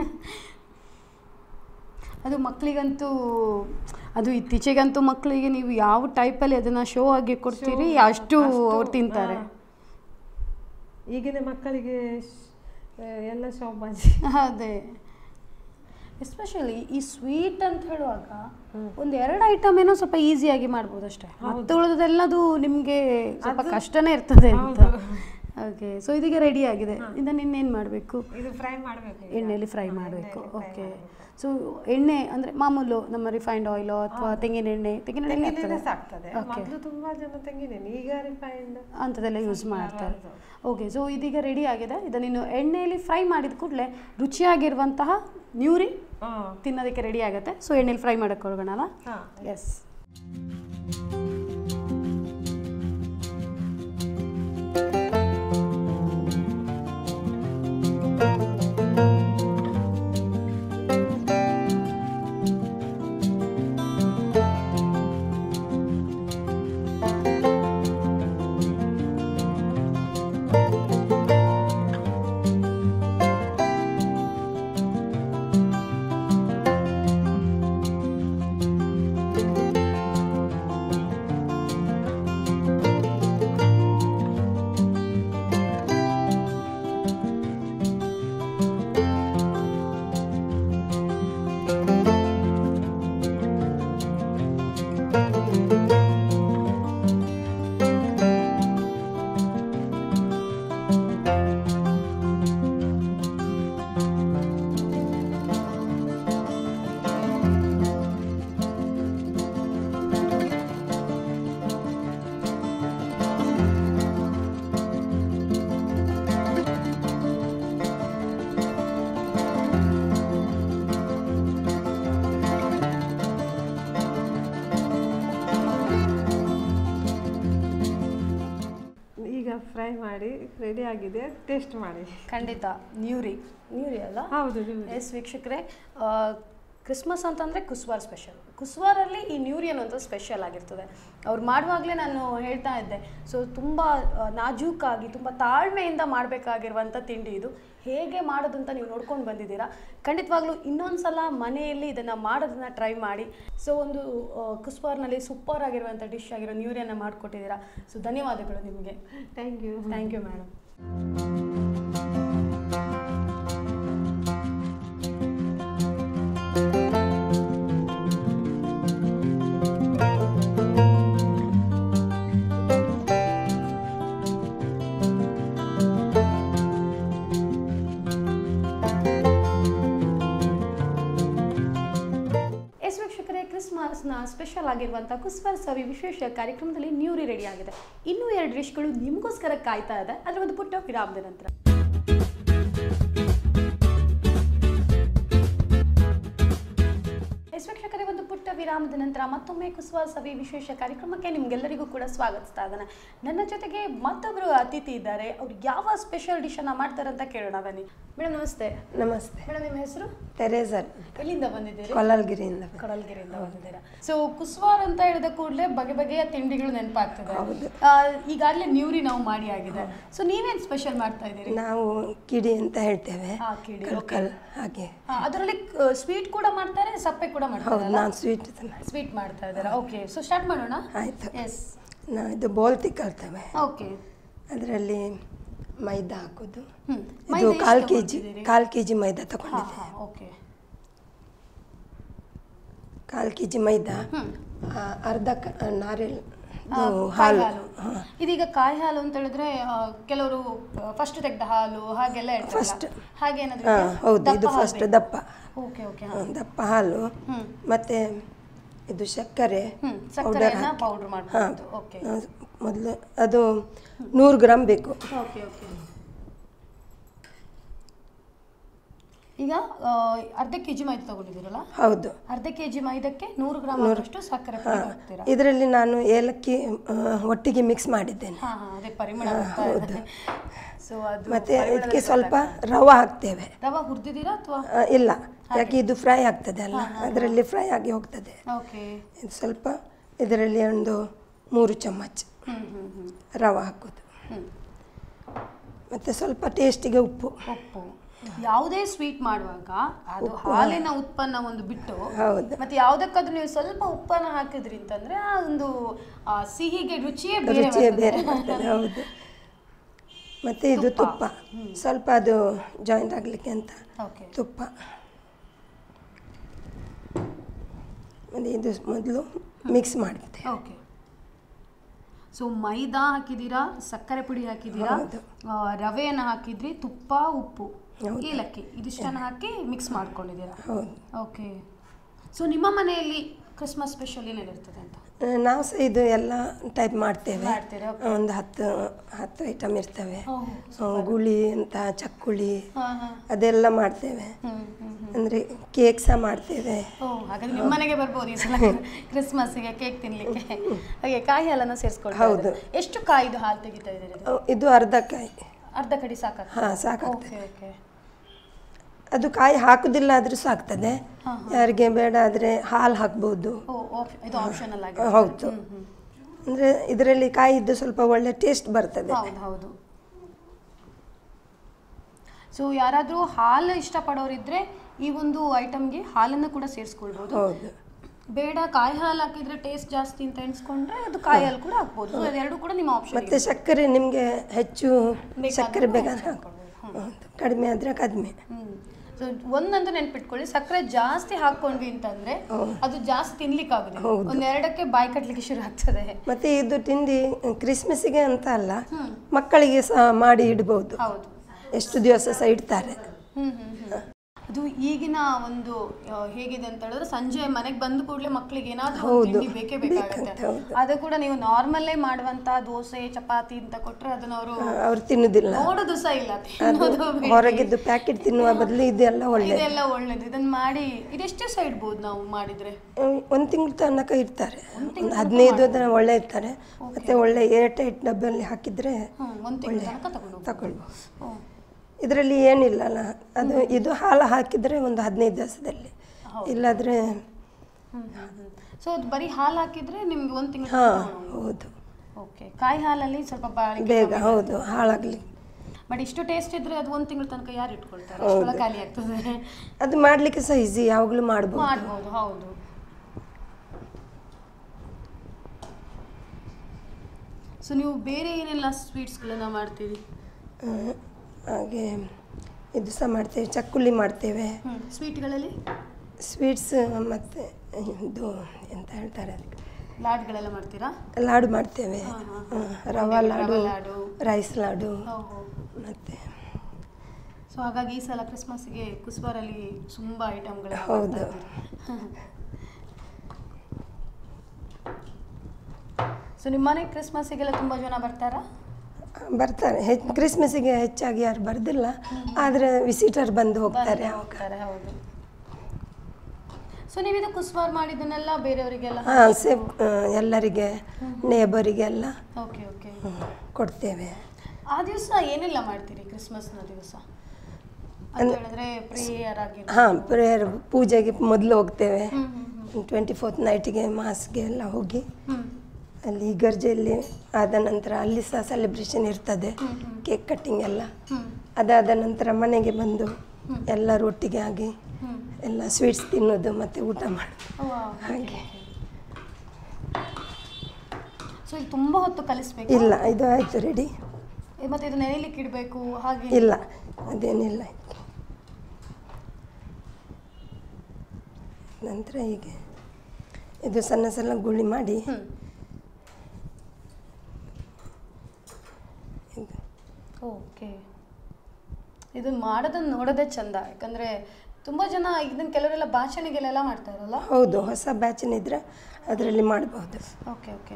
ಅದು ಮಕ್ಕಳಿಗಂತೂ ಅದು ಇತ್ತೀಚೆಗಂತೂ ಮಕ್ಕಳಿಗೆ ನೀವು ಯಾವ ಟೈಪಲ್ಲಿ ಅದನ್ನ ಶೋ ಆಗಿ ಕೊಡ್ತೀರಿ ಅಷ್ಟು ಅವ್ರು ತಿಂತಾರೆ ಹಾ. ಈಗಿನ ಮಕ್ಕಳಿಗೆ ಶ್- ಆ, ಎಲ್ಲ ಶೋಭಾಜಿ ಅದೇ ಎಸ್ಪೆಷಲಿ ಈ ಸ್ವೀಟ್ ಅಂತ ಹೇಳುವಾಗ ಒಂದು ಎರಡು ಐಟಮ್ ಏನೋ ಸ್ವಲ್ಪ ಈಸಿಯಾಗಿ ಮಾಡ್ಬೋದು ಅಷ್ಟೇ ಮತ್ತೆ ಉಳಿದದೆಲ್ಲದು ನಿಮಗೆ ಸ್ವಲ್ಪ ಕಷ್ಟನೇ ಇರ್ತದೆ ಅಂತ ಓಕೆ ಸೊ ಇದೀಗ ರೆಡಿ ಆಗಿದೆ ಇದನ್ನ ಇನ್ನೇನು ಮಾಡಬೇಕು ಇದು ಫ್ರೈ ಮಾಡಬೇಕು ಎಣ್ಣೆಯಲ್ಲಿ ಫ್ರೈ ಮಾಡಬೇಕು ಓಕೆ ಸೊ ಎಣ್ಣೆ ಅಂದರೆ ಮಾಮೂಲು ನಮ್ಮ ರಿಫೈನ್ಡ್ ಆಯಿಲು ಅಥವಾ ತೆಂಗಿನ ಎಣ್ಣೆ ತೆಂಗಿನ ಎಣ್ಣೆ ತೆಂಗಿನೆಣ್ಣೆ ಇರ್ತದೆ ಸಾಕ್ತದೆ ಮೊದಲು ತುಂಬಾ ಜನ ತೆಂಗಿನೆಣ್ಣೆ ಈಗ ರಿಫೈನ್ಡ್ ಅಂಥದ್ದೆಲ್ಲ ಯೂಸ್ ಮಾಡ್ತಾರೆ ಓಕೆ ಸೊ ಇದೀಗ ರೆಡಿ ಆಗಿದೆ ಇದನ್ನ ನೀನು ಎಣ್ಣೆಯಲ್ಲಿ ಫ್ರೈ ಮಾಡಿದ ಕೂಡಲೇ ರುಚಿಯಾಗಿರುವಂತಹ ನ್ಯೂರಿ ಹಾ ತಿನ್ನೋದಕ್ಕೆ ರೆಡಿ ಆಗುತ್ತೆ ಸೊ ಎಣ್ಣೆಲಿ ಫ್ರೈ ಮಾಡೋಕ್ಕೆ ಹೋಗೋಣಲ್ಲ ಹಾ ಎಸ್ ಈಗ ಫ್ರೈ ಮಾಡಿ ರೆಡಿ ಆಗಿದೆ ಟೇಸ್ಟ್ ಮಾಡಿ ಖಂಡಿತ ನ್ಯೂರಿ ನ್ಯೂರಿ ಅಲ್ಲ ಹೌದು ಎಸ್ ವೀಕ್ಷಕರೇ ಆ, ಕ್ರಿಸ್ಮಸ್ ಅಂತಂದರೆ ಕುಸ್ವಾರ್ ಸ್ಪೆಷಲ್ ಕುಸ್ವಾರಲ್ಲಿ ಈ ನ್ಯೂರಿ ಅನ್ನೋದು ಸ್ಪೆಷಲ್ ಆಗಿರ್ತದೆ ಅವ್ರು ಮಾಡುವಾಗಲೇ ನಾನು ಹೇಳ್ತಾ ಇದ್ದೆ ಸೊ ತುಂಬ ಆ, ನಾಜೂಕಾಗಿ ತುಂಬ ತಾಳ್ಮೆಯಿಂದ ಮಾಡಬೇಕಾಗಿರುವಂಥ ತಿಂಡಿ ಇದು ಹೇಗೆ ಮಾಡೋದು ಅಂತ ನೀವು ನೋಡ್ಕೊಂಡು ಬಂದಿದ್ದೀರಾ ಖಂಡಿತವಾಗ್ಲೂ ಇನ್ನೊಂದು ಸಲ ಮನೆಯಲ್ಲಿ ಇದನ್ನು ಮಾಡೋದನ್ನ ಟ್ರೈ ಮಾಡಿ ಸೊ ಒಂದು ಆ, ಕುಸ್ವಾರ್ನಲ್ಲಿ ಸೂಪರ್ ಆಗಿರುವಂಥ ಡಿಶ್ ಆಗಿರೋ ನ್ಯೂರಿಯನ್ನು ಮಾಡಿಕೊಟ್ಟಿದ್ದೀರಾ ಸೊ ಧನ್ಯವಾದಗಳು ನಿಮಗೆ thank you thank you madam yes ವೀಕ್ಷಕರೇ ಕ್ರಿಸ್ಮಸ್ನ ಸ್ಪೆಷಲ್ ಆಗಿರುವಂಥ ಕುಸ್ವರ್ ಸವಿ ವಿಶೇಷ ಕಾರ್ಯಕ್ರಮದಲ್ಲಿ ನ್ಯೂರಿ ರೆಡಿ ಆಗಿದೆ ಇನ್ನೂ ಎರಡು ಡಿಶ್ಗಳು ನಿಮಗೋಸ್ಕರ ಕಾಯ್ತಾ ಇದೆ ಅದರ ಒಂದು ಪುಟ್ಟ ವಿರಾಮದ ನಂತರ ಎಸ್ ವೀಕ್ಷಕರೇ ಒಂದು ಪುಟ್ಟ ವಿರಾಮ ವಿರಾಮದ ನಂತರ ಮತ್ತೊಮ್ಮೆ ಕುಸುವ ಸವಿ ವಿಶೇಷ ಕಾರ್ಯಕ್ರಮಕ್ಕೆ ನಿಮ್ಗೆಲ್ಲರಿಗೂ ಕೂಡ ಸ್ವಾಗತಿಸ್ತಾ ಇದ್ದಾನೆ ನನ್ನ ಜೊತೆಗೆ ಮತ್ತೊಬ್ಬರು ಅತಿಥಿ ಇದ್ದಾರೆ ಅವ್ರು ಯಾವ ಸ್ಪೆಷಲ್ ಡಿಶ್ ಅನ್ನ ಮಾಡ್ತಾರೆ ಅಂತ ಕೇಳೋಣ ಬನ್ನಿ ಮೇಡಮ್ ನಮಸ್ತೆ ನಮಸ್ತೆ ಮೇಡಮ್ ನಿಮ್ಮ ಹೆಸರು ತೆರೇಸರ್ ಎಲ್ಲಿಂದ ಬಂದಿದ್ದೀರಿ ಕೊಲಾಲ್ಗಿರಿಯಿಂದ ಕಡಲ್ಗೆರೆಯಿಂದ ಬಂದಿದ್ದೀರಾ ಸೊ ಕುಸ್ವಾರ್ ಅಂತ ಹೇಳಿದ ಕೂಡಲೇ ಬಗೆ ಬಗೆಯ ತಿಂಡಿಗಳು ನೆನಪಾಗ್ತದೆ ಹೌದು. ಈಗಾಗಲೇ ನ್ಯೂರಿ ನಾವು ಮಾಡಿ ಆಗಿದೆ ಸೊ ನೀವೇನ್ ಸ್ಪೆಷಲ್ ಮಾಡ್ತಾ ಇದ್ದೀರಿ ನಾವು ಕಿಡಿ ಅಂತ ಹೇಳ್ತೇವೆ ಹಾ, ಕಿಡಿ, ಕಲ್ಕಲ್ ಹಾಗೆ ಅದರಲ್ಲಿ ಸ್ವೀಟ್ ಕೂಡ ಮಾಡ್ತಾರೆ ಸಪ್ಪೆ ಕೂಡ ಹೌದು ಮಾಡ್ತಾರೆ ನಾನು ಸ್ವೀಟ್ ಸ್ವೀಟ್ ಮಾಡ್ತಾ ಇದ್ದಾರೆ ಓಕೆ ಸೊ ಸ್ಟಾರ್ಟ್ ಮಾಡೋಣ ಆಯಿತು ಎಸ್ ನಾವು ಇದು ಬೋಲ್ತಿ ಕಲ್ತೇವೆ ಓಕೆ ಅದರಲ್ಲಿ ಮೈದಾ ಹಾಕೋದು ಹ್ಮ್ ಇದು ಮೈದಾ ಕಾಲು ಎಷ್ಟು ಕೆ ಜಿ ತಗೊಂಡಿದ್ದೀರಿ? ಕಾಲು ಕೆ ಜಿ ಮೈದಾ ಹಾ ತಗೊಂಡಿದ್ದೆ ಹಾ ಓಕೆ ಕಾಲು ಕೆ ಜಿ ಮೈದಾ ಹ್ಮ್ ಆ, ಅರ್ಧ ಕ ನಾರಿಲ್ ಆ, ಇದು ಕಾಯಿ ಹಾಲು ಹಾಲು ಇದೀಗ ಕಾಯಿ ಹಾಲು ಅಂತ ಹೇಳಿದ್ರೆ ಆ, ಕೆಲವರು ಫಸ್ಟ್ ತೆಗ್ದ ಹಾಲು ಹಾಗೆಲ್ಲ First. ಹಾಗೆ ಏನಾದ್ರು ಹಾಂ ಇದೆಯಾ? ಹೌದು ದಪ್ಪ ಇದು ಹಾಲು ಫಸ್ಟ್ ಬೇಕಾ? ದಪ್ಪ ಓಕೆ ಓಕೆ ಹಾ, ದಪ್ಪ ಹಾಲು ಹ್ಮ್ ಮತ್ತು ಇದು ಸಕ್ಕರೆ ಹ್ಮ್ powder ಸಕ್ಕರೆಯನ್ನ ಹಾಕಿ. ಪೌಡರ್ ಹಾಂ ಮಾಡ್ಕೊಂಡು ಓಕೆ ಮೊದಲು ಅದು ನೂರು ಗ್ರಾಮ್ ಬೇಕು ಓಕೆ ಓಕೆ ಈಗ ಆ, ಅರ್ಧ ಕೆ ಜಿ ಮೈದಾ ತಗೊಂಡಿದ್ದೀರಲ್ಲ ಹೌದು ಅರ್ಧ ಕೆ ಜಿ ಮೈದಕ್ಕೆ ನೂರು ಗ್ರಾಮ್ ಆಗುವಷ್ಟು ಸಕ್ಕರೆ ಪುಡಿ ಹಾಕ್ತೀರಾ ಇದರಲ್ಲಿ ನಾನು ಏಲಕ್ಕಿ ಆ, ಒಟ್ಟಿಗೆ ಮಿಕ್ಸ್ ಮಾಡಿದ್ದೇನೆ ಹಾ ಹಾ ಅದೇ ಪರಿಮಳ ಬರ್ತಾ ಇದೆ ಸೊ ಅದು ಮತ್ತೆ ಪರಿಮಳದಲ್ಲಿ ಇದಕ್ಕೆ ಸ್ವಲ್ಪ ಗೊತ್ತಾಗ್ತದೆ. ರವೆ ಹಾಕ್ತೇವೆ ರವೆ ಹುರಿದಿದ್ದೀರಾ ಅಥವಾ ಆ, ಇಲ್ಲ ಯಾಕೆ ಇದು ಫ್ರೈ ಆಗ್ತದೆ ಅಲ್ಲ ಅದರಲ್ಲಿ ಫ್ರೈ ಆಗಿ ಹೋಗ್ತದೆ ಓಕೆ ಇದು ಸ್ವಲ್ಪ ಇದರಲ್ಲಿ ಒಂದು ಮೂರು ಚಮಚ ಹ್ಮ್ ಹ್ಮ್ ಹ್ಮ್ ರವೆ ಹಾಕೋದು ಹ್ಮ್ ಮತ್ತು ಸ್ವಲ್ಪ ಟೇಸ್ಟಿಗೆ ಉಪ್ಪು ಉಪ್ಪು ಯಾವುದೇ ಸ್ವೀಟ್ ಮಾಡುವಾಗ ಅದು ಹಾಲಿನ ಉತ್ಪನ್ನ ಒಂದು ಬಿಟ್ಟು ಹೌದು ಮತ್ತೆ ಯಾವುದಕ್ಕಾದ್ರೂ ನೀವು ಸ್ವಲ್ಪ ಉಪ್ಪನ್ನ ಹಾಕಿದ್ರಿ ಅಂತಂದ್ರೆ ಆ ಒಂದು ಆ ಸಿಹಿಗೆ ರುಚಿಯೇ ಬೇರೆ ರುಚಿಯೇ ಬರ್ತದೆ. ಬೇರೆ ಬರ್ತದೆ ಹೌದು ಮತ್ತು ಇದು ತುಪ್ಪ ಸ್ವಲ್ಪ ಅದು ಜಾಯಿಂಟ್ ಆಗಲಿಕ್ಕೆ ಅಂತ ಓಕೆ ತುಪ್ಪ ಮತ್ತು ಇದು ಮೊದಲು ಮಿಕ್ಸ್ ಮಾಡುತ್ತೆ ಓಕೆ ಸೊ ಮೈದಾ ಹಾಕಿದ್ದೀರಾ ಸಕ್ಕರೆ ಪುಡಿ ಹಾಕಿದ್ದೀರಾ ಹೌದು. ಆ, ರವೆಯನ್ನು ಹಾಕಿದ್ರಿ ತುಪ್ಪ ಉಪ್ಪು ಹೌದು. ಏಲಕ್ಕಿ ಇದಿಷ್ಟನ್ನು ಹಾಕಿ ಮಿಕ್ಸ್ ಮಾಡ್ಕೊಂಡಿದ್ದೀರಾ ಹೌದು ಓಕೆ ಸೊ ನಿಮ್ಮ ಮನೆಯಲ್ಲಿ ಕ್ರಿಸ್ಮಸ್ ಸ್ಪೆಷಲ್ ಏನೇನಿರ್ತದೆ ಅಂತ ಆ, ನಾವು ಸಹ ಇದು ಎಲ್ಲ ಟೈಪ್ ಮಾಡ್ತೇವೆ ಮಾಡ್ತೀರಾ? ಒಂದು ಹತ್ತು ಹತ್ತು ಐಟಮ್ ಇರ್ತವೆ ಓಹ್, ಆ, ಗುಳಿ ಅಂತ ಚಕ್ಕುಳಿ ಹಾಂ ಹಾಂ ಅದೆಲ್ಲ ಮಾಡ್ತೇವೆ ಹ್ಞೂ ಹ್ಞೂ ಹ್ಞೂ ಅಂದರೆ ಕೇಕ್ ಸಹ ಮಾಡ್ತೇವೆ ಓ ಹಾಗಾದ್ರೆ ನಿಮ್ಮ ಮನೆಗೆ ಬರ್ಬೋದು ಈ ಸಲ ಕ್ರಿಸ್ಮಸ್ಗೆ ಕೇಕ್ ತಿನ್ಲಿಕ್ಕೆ ಹಾಗೆ ಕಾಯಿ ಹಾಲನ್ನು ಸೇರಿಸ್ಕೊಳ್ತಾ ಹೌದು. ಇದ್ದೀರಾ. ಎಷ್ಟು ಕಾಯಿದು ಹಾಲು ತೆಗಿತಾ ಇದ್ದೀರಿ ಇದು? ಆ, ಇದು ಅರ್ಧ ಕಾಯಿ ಅರ್ಧ ಕಡಿ ಸಾಕಾಗ್ತದೆ ಹಾಂ ಸಾಕಾಗ್ತದೆ ಓಕೆ ಓಕೆ ಅದು ಕಾಯಿ ಹಾಕುದಿಲ್ಲ ಆದರೂ ಸಾಕ್ತದೆ ಹಾ, ಯಾರಿಗೆ ಬೇಡ ಆದರೆ ಹಾಲು ಹಾಕ್ಬೋದು ಓ ಓಕೆ ಇದು ಆಪ್ಷನಲ್ ಆಗಿ ಹೌದು ಅಂದರೆ ಇದರಲ್ಲಿ ಕಾಯಿ ಇದ್ದು ಸ್ವಲ್ಪ ಒಳ್ಳೆ ಟೇಸ್ಟ್ ಬರ್ತದೆ ಹೌದು ಹೌದು ಸೊ ಯಾರಾದರೂ ಹಾಲು ಇಷ್ಟಪಡೋರಿದ್ರೆ ಈ ಒಂದು ಐಟಮ್ಗೆ ಹಾಲನ್ನು ಕೂಡ ಸೇರಿಸ್ಕೊಳ್ಬೋದು ಹೌದು ಬೇಡ ಕಾಯಿ ಹಾಲು ಹಾಕಿದ್ರೆ ಟೇಸ್ಟ್ ಜಾಸ್ತಿ ಅಂತ ಎಣಿಸ್ಕೊಂಡ್ರೆ ಅದು ಕಾಯಿ ಹಾಲು ಕೂಡ ಹಾಕ್ಬೋದು ಸೊ ಅದೆರಡು ಕೂಡ ನಿಮ್ಮ ಆಪ್ಷನ್ ಮತ್ತೆ ಸಕ್ಕರೆ ನಿಮಗೆ ಹೆಚ್ಚು ಬೇಕಾದ್ರೆ ಸಕ್ಕರೆ ಬೇಕಾದ್ರೆ ಹೆಚ್ಚು ಹಾಕು ಹೌದು ಕಡಿಮೆ ಆದರೆ ಕಡಿಮೆ ಹ್ಮ್ ಸೊ ಒಂದಂತೂ ನೆನ್ಪಿಟ್ಕೊಳ್ಳಿ ಸಕ್ಕರೆ ಜಾಸ್ತಿ ಹಾಕೊಂಡ್ವಿ ಅಂತಂದ್ರೆ ಅದು ಜಾಸ್ತಿ ತಿನ್ಲಿಕ್ಕೆ ಆಗುದಿಲ್ಲ ಹೌದು. ಒಂದೆರಡಕ್ಕೆ ಬಾಯಿ ಕಟ್ಲಿಕ್ಕೆ ಶುರು ಆಗ್ತದೆ ಮತ್ತೆ ಇದು ತಿಂಡಿ ಕ್ರಿಸ್ಮಸ್ಸಿಗೆ ಅಂತ ಅಲ್ಲ ಹ್ಮ್. ಮಕ್ಕಳಿಗೆ ಸಹ ಮಾಡಿ ಇಡ್ಬೋದು ಹೌದು ಎಷ್ಟು ದಿವಸ ಸಹ ಇಡ್ತಾರೆ ಹ್ಮ್ ಹ್ಮ್ ಹ್ಮ್. ಅದು ಈಗಿನ ಒಂದು ಆ, ಹೇಗಿದೆ ಅಂತ ಹೇಳಿದ್ರೆ ಸಂಜೆ ಮನೆಗೆ ಬಂದ ಕೂಡಲೇ ಮಕ್ಕಳಿಗೆ ಏನಾದ್ರೂ ಒಂದು ಹೌದು. ತಿಂಡಿ ಬೇಕೇ ಬೇಕಾಗುತ್ತೆ ಬೇಕಂತೆ, ಹೌದು. ಅದು ಕೂಡ ನೀವು ನಾರ್ಮಲ್ಲೇ ಮಾಡುವಂತ ದೋಸೆ ಚಪಾತಿ ಅಂತ ಕೊಟ್ರೆ ಅದನ್ನ ಅವರು ಅವ್ರು ತಿನ್ನುದಿಲ್ಲ ನೋಡೋದು ಸಹ ಇಲ್ಲ ಅದು ತಿನ್ನೋದು ಬೇಡ. ಹೊರಗಿದ್ದು ಪ್ಯಾಕೆಟ್ ತಿನ್ನುವ ಬದಲು ಇದೆಲ್ಲ ಒಳ್ಳೆ ಇದೆಲ್ಲ ಒಳ್ಳೇದು ಇದನ್ನ ಮಾಡಿ ಇದೆಷ್ಟೇ ಸಹ ಇಡ್ಬೋದು ನಾವು ಮಾಡಿದ್ರೆ ಒಂದು ತಿಂಗಳು ತನಕ ಇರ್ತಾರೆ ಒಂದು ಹದಿನೈದು ದಿನ ಒಳ್ಳೆ ಇರ್ತಾರೆ ಮತ್ತೆ ಒಳ್ಳೆ ಏರ್ ಟೈಟ್ ಡಬ್ಬಲ್ಲಿ ಹಾಕಿದ್ರೆ ಹ್ಮ್ ಒಂದ್ ತಿಂಗಳ ತನಕ ತಗೊಂಡು ಹೋಗ್ಬೋದು. ತಗೊಳ್ಬೋದು ಹ್ಮ್. ಇದರಲ್ಲಿ ಏನಿಲ್ಲ ಅಲ್ಲ ಅದು ಇದು ಹಾಲು ಹಾಕಿದರೆ ಒಂದು ಹದಿನೈದು ದಿವಸದಲ್ಲಿ ಇಲ್ಲಾದ್ರೆ ಸೊ ಅದು ಬರೀ ಹಾಲು ಹಾಕಿದ್ರೆ ನಿಮ್ಗೆ ಒಂದು ತಿಂಗಳು ಹಾಂ ಹೌದು ಓಕೆ ಕಾಯಿ ಹಾಲಲ್ಲಿ ಸ್ವಲ್ಪ ಬಾಳಿಕೆ ಬೇಗ ಹೌದು ಹಾಳಾಗಲಿ ಬಟ್ ಇಷ್ಟು ಟೇಸ್ಟ್ ಇದ್ರೆ ಅದು ಒಂದು ತಿಂಗಳ ತನಕ ಯಾರು ಇಟ್ಕೊಳ್ತಾರೆ ಅಷ್ಟೆಲ್ಲ ಖಾಲಿ ಆಗ್ತದೆ ಅದು ಮಾಡಲಿಕ್ಕೆ ಸಹ ಈಸಿ ಯಾವಾಗಲೂ ಮಾಡ್ಬೋದು ಮಾಡ್ಬೋದು ಹೌದು ಸೊ ನೀವು ಬೇರೆ ಏನೆಲ್ಲ ಸ್ವೀಟ್ಸ್ಗಳನ್ನ ಮಾಡ್ತೀರಿ ಆ, ಹಾಗೆ ಇದು ಸಹ ಮಾಡ್ತೇವೆ ಚಕ್ಕುಲಿ ಮಾಡ್ತೇವೆ ಹ್ಞೂ ಸ್ವೀಟ್ಗಳಲ್ಲಿ ಸ್ವೀಟ್ಸ್ ಮತ್ತು ಇದು ಎಂತ ಹೇಳ್ತಾರೆ ಅದಕ್ಕೆ ಲಾಡ್ಗಳೆಲ್ಲ ಮಾಡ್ತೀರಾ ಲಾಡು ಮಾಡ್ತೇವೆ ಹಾ, ಹಾ, ಆ, ರವಾ ಲಾಡು ರವೆ ಲಾಡು. ರೈಸ್ ಲಾಡು ಓಹೋ ಮತ್ತು ಸೊ ಹಾಗಾಗಿ ಈ ಸಲ ಕ್ರಿಸ್ಮಸ್ಗೆ ಕುಸ್ಬಾರಲ್ಲಿ ತುಂಬ ಐಟಮ್ಗಳು ಹೌದು. ಸೊ ನಿಮ್ಮ ಮನೆ ಕ್ರಿಸ್ಮಸ್ಸಿಗೆಲ್ಲ ತುಂಬ ಜನ ಬರ್ತಾರಾ ಬರ್ತಾರೆ ಹೆಚ್ಚು ಕ್ರಿಸ್ಮಸ್ಸಿಗೆ ಹೆಚ್ಚಾಗಿ ಯಾರು ಬರ್ದಿಲ್ಲ ಆದರೆ ವಿಸಿಟರ್ ಬಂದು ಹೋಗ್ತಾರೆ ಬಂದು ಅವಾಗ ಹೋಗ್ತಾರೆ ಹೌದು ಸೊ ನೀವಿದು ಕುಸ್ವಾರ್ ಮಾಡಿದ್ದನ್ನೆಲ್ಲ ಬೇರೆಯವರಿಗೆಲ್ಲ ಹಾಂ ಸೇವ್ ಎಲ್ಲರಿಗೆ ನೇಬರಿಗೆಲ್ಲ ಓಕೆ ಓಕೆ ಕೊಡ್ತೇವೆ ಆ ದಿವಸ ಏನೆಲ್ಲ ಮಾಡ್ತೀರಿ ಕ್ರಿಸ್ಮಸ್ನ ದಿವಸ ಅಂತ ಹೇಳಿದ್ರೆ ಪ್ರೇಯರ್ ಆಗಿರ್ಬೋದು ಹಾಂ ಪ್ರೇಯರ್ ಪೂಜೆಗೆ ಮೊದಲು ಹೋಗ್ತೇವೆ ಹ್ಮ್ ಹ್ಮ್ ಟ್ವೆಂಟಿ ಫೋರ್ತ್ ನೈಟಿಗೆ ಮಾಸ್ಗೆ ಎಲ್ಲ ಹೋಗಿ ಹ್ಮ್ ಅಲ್ಲಿ ಗರ್ಜೆಯಲ್ಲಿ ಆದ ನಂತರ ಅಲ್ಲಿ ಸಹ ಸೆಲೆಬ್ರೇಷನ್ ಇರ್ತದೆ ಹ್ಮ್ ಹ್ಮ್ ಕೇಕ್ ಕಟ್ಟಿಂಗ್ ಎಲ್ಲ ಹ್ಮ್ ಅದಾದ ನಂತರ ಮನೆಗೆ ಬಂದು ಎಲ್ಲರೂ ಒಟ್ಟಿಗೆ ಆಗಿ ಹ್ಮ್ ಎಲ್ಲ ಸ್ವೀಟ್ಸ್ ತಿನ್ನೋದು ಮತ್ತು ಊಟ ಮಾಡೋದು ಓ, wow. ಹಾಗೆ ಸೊ ಇದು ತುಂಬ ಹೊತ್ತು ಕಲಿಸ್ಬೇಕು ಇಲ್ಲ ಇದು ಆಯಿತು ರೆಡಿ ಮತ್ತೆ ಇದು ನೆನೆಲಿಕ್ಕೆ ಇಡಬೇಕು ಹಾಗೆ ಇಲ್ಲ ಅದೇನಿಲ್ಲ ನಂತರ ಹೀಗೆ ಇದು ಸಣ್ಣ ಸಣ್ಣ ಗುಳಿ ಮಾಡಿ ಹ್ಮ್ ಇದು ಓಕೆ ಇದು ಮಾಡೋದನ್ನ ನೋಡೋದೇ ಚಂದ ಯಾಕಂದ್ರೆ ತುಂಬಾ ಜನ ಇದನ್ನ ಕೆಲವರೆಲ್ಲ ಭಾಷಣೆಗೆಲ್ಲ ಮಾಡ್ತಾರಲ್ಲ ಹೌದು ಹೊಸ ಬ್ಯಾಚಿನಿದ್ರೆ ಅದರಲ್ಲಿ ಮಾಡಬಹುದು ಓಕೆ ಓಕೆ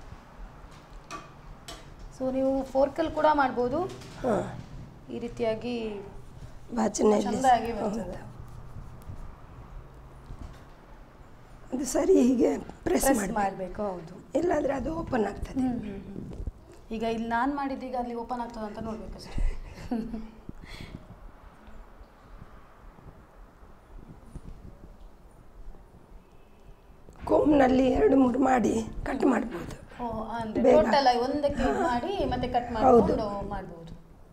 ಸೊ ನೀವು ಫೋರ್ಕಲ್ ಕೂಡ ಮಾಡ್ಬೋದು ಹಾಂ ಈ ರೀತಿಯಾಗಿ ಬಾಚನೆಯಲ್ಲಿ ಚಂದಾಗಿ ಬರ್ತದೆ ಅದು ಸರಿ ಹೀಗೆ ಪ್ರೆಸ್ ಪ್ರೆಸ್ ಮಾಡಿ ಮಾಡಬೇಕು ಹೌದು ಇಲ್ಲಾಂದರೆ ಅದು ಓಪನ್ ಆಗ್ತದೆ ಹ್ಮ್, ಹ್ಮ್, ಹ್ಮ್. ಈಗ ಇಲ್ಲಿ ನಾನು ಮಾಡಿದ್ದೀಗ ಅಲ್ಲಿ ಓಪನ್ ಆಗ್ತದೆ ಅಂತ ನೋಡ್ಬೇಕಷ್ಟೇ ಕೋಮ್ನಲ್ಲಿ ಎರಡು ಮೂರು ಮಾಡಿ ಕಟ್ ಮಾಡ್ಬೋದು ಓ ಅಂದ್ರೆ ಬೇಗ. ಟೋಟಲ್ ಒಂದಕ್ಕೆ ಇದ್ ಮಾಡಿ ಮತ್ತೆ ಕಟ್ ಹೌದು. ಮಾಡ್ಕೊಂಡು ಮಾಡ್ಬೋದು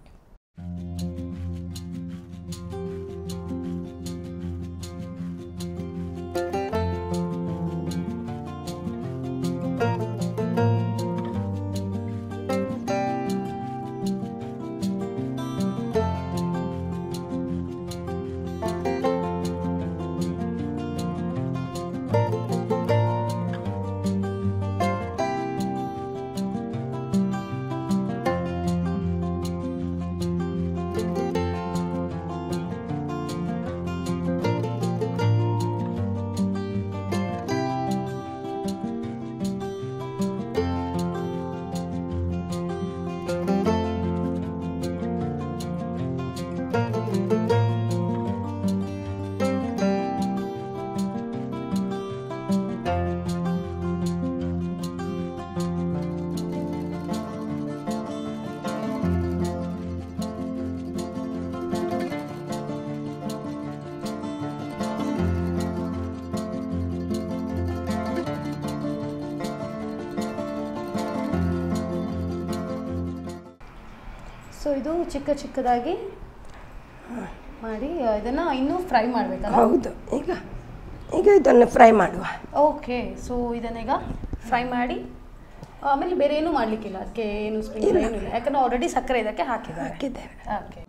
ಸೊ ಇದು ಚಿಕ್ಕ ಚಿಕ್ಕದಾಗಿ ಮಾಡಿ ಇದನ್ನ ಇನ್ನೂ ಫ್ರೈ ಮಾಡ್ಬೇಕಲ್ಲ ಹೌದು ಈಗ ಈಗ ಇದನ್ನು ಫ್ರೈ ಮಾಡುವ ಓಕೆ ಸೊ ಇದನ್ನೀಗ ಫ್ರೈ ಮಾಡಿ ಆಮೇಲೆ ಬೇರೆ ಏನೂ ಮಾಡ್ಲಿಕ್ಕಿಲ್ಲ ಅದಕ್ಕೆ ಏನು ಸ್ಪ್ರಿಂಗ್ ಏನೂ ಇಲ್ಲ ಯಾಕಂದ್ರೆ ಆಲ್ರೆಡಿ ಸಕ್ಕರೆ ಇದಕ್ಕೆ ಹಾಕಿದ್ದಾರೆ ಹಾಕಿದ್ದೇವೆ ಓಕೆ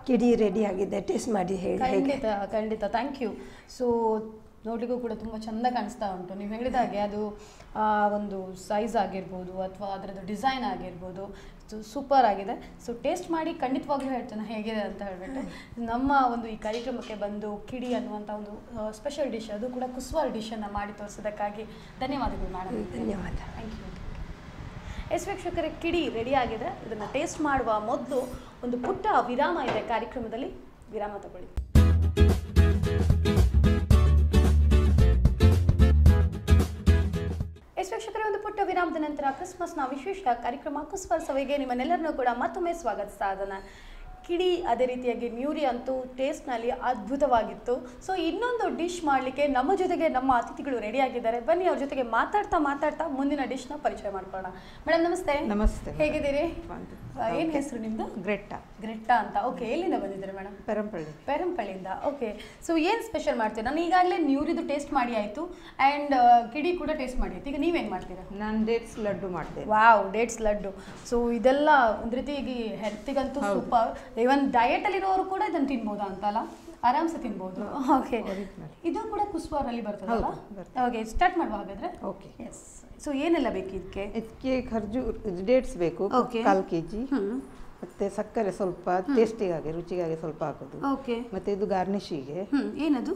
ಕಿಡಿ ರೆಡಿ ಆಗಿದೆ ಟೇಸ್ಟ್ ಮಾಡಿ ಹೇಳಿ ಹೇಗೆ ಖಂಡಿತ ಖಂಡಿತ ಥ್ಯಾಂಕ್ ಯು ಸೊ ನೋಡ್ಲಿಕ್ಕೂ ಕೂಡ ತುಂಬ ಚಂದ ಕಾಣಿಸ್ತಾ ಉಂಟು ನೀವು ಹೇಳಿದ ಹಾಗೆ ಅದು ಆ, ಒಂದು ಸೈಜ್ ಆಗಿರ್ಬೋದು ಅಥವಾ ಅದರದ್ದು ಡಿಸೈನ್ ಆಗಿರ್ಬೋದು ಸೂಪರ್ ಆಗಿದೆ ಸೊ ಟೇಸ್ಟ್ ಮಾಡಿ ಖಂಡಿತವಾಗ್ಲೂ ಹೇಳ್ತೇನೆ ಹೇಗಿದೆ ಅಂತ ಹೇಳ್ಬಿಟ್ಟು ನಮ್ಮ ಒಂದು ಈ ಕಾರ್ಯಕ್ರಮಕ್ಕೆ ಬಂದು ಕಿಡಿ ಅನ್ನುವಂಥ ಒಂದು ಸ್ಪೆಷಲ್ ಡಿಶ್ ಅದು ಕೂಡ ಕುಸ್ವಾರ್ ಡಿಶನ್ನು ಮಾಡಿ ತೋರಿಸೋದಕ್ಕಾಗಿ ಧನ್ಯವಾದಗಳು ಮೇಡಮ್ ಧನ್ಯವಾದ ಥ್ಯಾಂಕ್ ಯು ಎಸ್ ವೀಕ್ಷಕರೇ ಕಿಡಿ ರೆಡಿ ಆಗಿದೆ ಇದನ್ನು ಟೇಸ್ಟ್ ಮಾಡುವ ಮೊದಲು ಒಂದು ಪುಟ್ಟ ವಿರಾಮ ಇದೆ ಕಾರ್ಯಕ್ರಮದಲ್ಲಿ ವಿರಾಮ ತಗೊಳ್ಳಿ ಎಸ್ ವೀಕ್ಷಕರೇ ಒಂದು ಪುಟ್ಟ ವಿರಾಮದ ನಂತರ ಕ್ರಿಸ್ಮಸ್ನ ವಿಶೇಷ ಕಾರ್ಯಕ್ರಮ ಕುಸ್ವರ್ ಸಭೆಗೆ ನಿಮ್ಮನ್ನೆಲ್ಲರನ್ನೂ ಕೂಡ ಮತ್ತೊಮ್ಮೆ ಸ್ವಾಗತಿಸ್ತಾ ಇದ್ದಾನೆ ಕಿಡಿ ಅದೇ ರೀತಿಯಾಗಿ ಮ್ಯೂರಿ ಅಂತೂ ಟೇಸ್ಟ್ನಲ್ಲಿ ಅದ್ಭುತವಾಗಿತ್ತು ಸೊ ಇನ್ನೊಂದು ಡಿಶ್ ಮಾಡಲಿಕ್ಕೆ ನಮ್ಮ ಜೊತೆಗೆ ನಮ್ಮ ಅತಿಥಿಗಳು ರೆಡಿ ಆಗಿದ್ದಾರೆ ಬನ್ನಿ ಅವ್ರ ಜೊತೆಗೆ ಮಾತಾಡ್ತಾ ಮಾತಾಡ್ತಾ ಮುಂದಿನ ಡಿಶ್ನ ಪರಿಚಯ ಮಾಡ್ಕೊಳ್ಳೋಣ ಮೇಡಮ್ ನಮಸ್ತೆ ನಮಸ್ತೆ. ಹೇಗಿದ್ದೀರಿ ಫೈನ್. ಏನು ಹೆಸರು ನಿಮ್ಮದು ಗ್ರೆಟ್ಟ ಗ್ರೆಟ್ಟಾ ಅಂತ ಓಕೆ ಎಲ್ಲಿಂದ ಬಂದಿದ್ದೀರಿ ಮೇಡಮ್ ಪೆರಂಪಳ್ಳಿ ಪೆರಂಪಳ್ಳಿಯಿಂದ ಓಕೆ ಸೊ ಏನು ಸ್ಪೆಷಲ್ ಮಾಡ್ತೀರಾ ನಾನು ಈಗಾಗಲೇ ನ್ಯೂರಿದು ಟೇಸ್ಟ್ ಮಾಡಿ ಆಯಿತು ಆ್ಯಂಡ್ ಕಿಡಿ ಕೂಡ ಟೇಸ್ಟ್ ಮಾಡಿ ಆಯ್ತು ಈಗ ನೀವೇನು ಮಾಡ್ತೀರಾ ನಾನು ಡೇಟ್ಸ್ ಲಡ್ಡು ಮಾಡ್ತೇನೆ ವಾವ್ ಡೇಟ್ಸ್ ಲಡ್ಡು ಸೊ ಇದೆಲ್ಲ ಒಂದು ರೀತಿಯಾಗಿ ಹೆಲ್ತಿಗಂತೂ ಸೂಪರ್ ಇವನ್ ಡಯಟಲ್ಲಿರೋರು ಕೂಡ ಇದನ್ನು ತಿನ್ಬೋದಾ ಅಂತಲ್ಲ ಆರಾಮ್ಸೆ ತಿನ್ಬೋದು ಓಕೆ Original. ಇದು ಕೂಡ ಕುಸ್ವಾರಲ್ಲಿ ಬರ್ತದಲ್ಲ ಹೌದು, ಬರ್ತದೆ. ಓಕೆ ಸ್ಟಾರ್ಟ್ ಮಾಡುವ ಹಾಗಾದ್ರೆ ಓಕೆ ಎಸ್ ಸೊ ಏನೆಲ್ಲ ಬೇಕು ಇದಕ್ಕೆ ಇದಕ್ಕೆ ಖರ್ಜೂರ್ ಡೇಟ್ಸ್ ಬೇಕು Okay. ಕಾಲು ಕೆ ಜಿ ಹ್ಮ್ ಮತ್ತೆ ಸಕ್ಕರೆ ಸ್ವಲ್ಪ ಟೇಸ್ಟಿಗಾಗಿ ರುಚಿಗಾಗಿ ಸ್ವಲ್ಪ ಹಾಕೋದು ಓಕೆ ಮತ್ತೆ ಇದು ಗಾರ್ನಿಶಿಗೆ ಹ್ಮ್ ಏನದು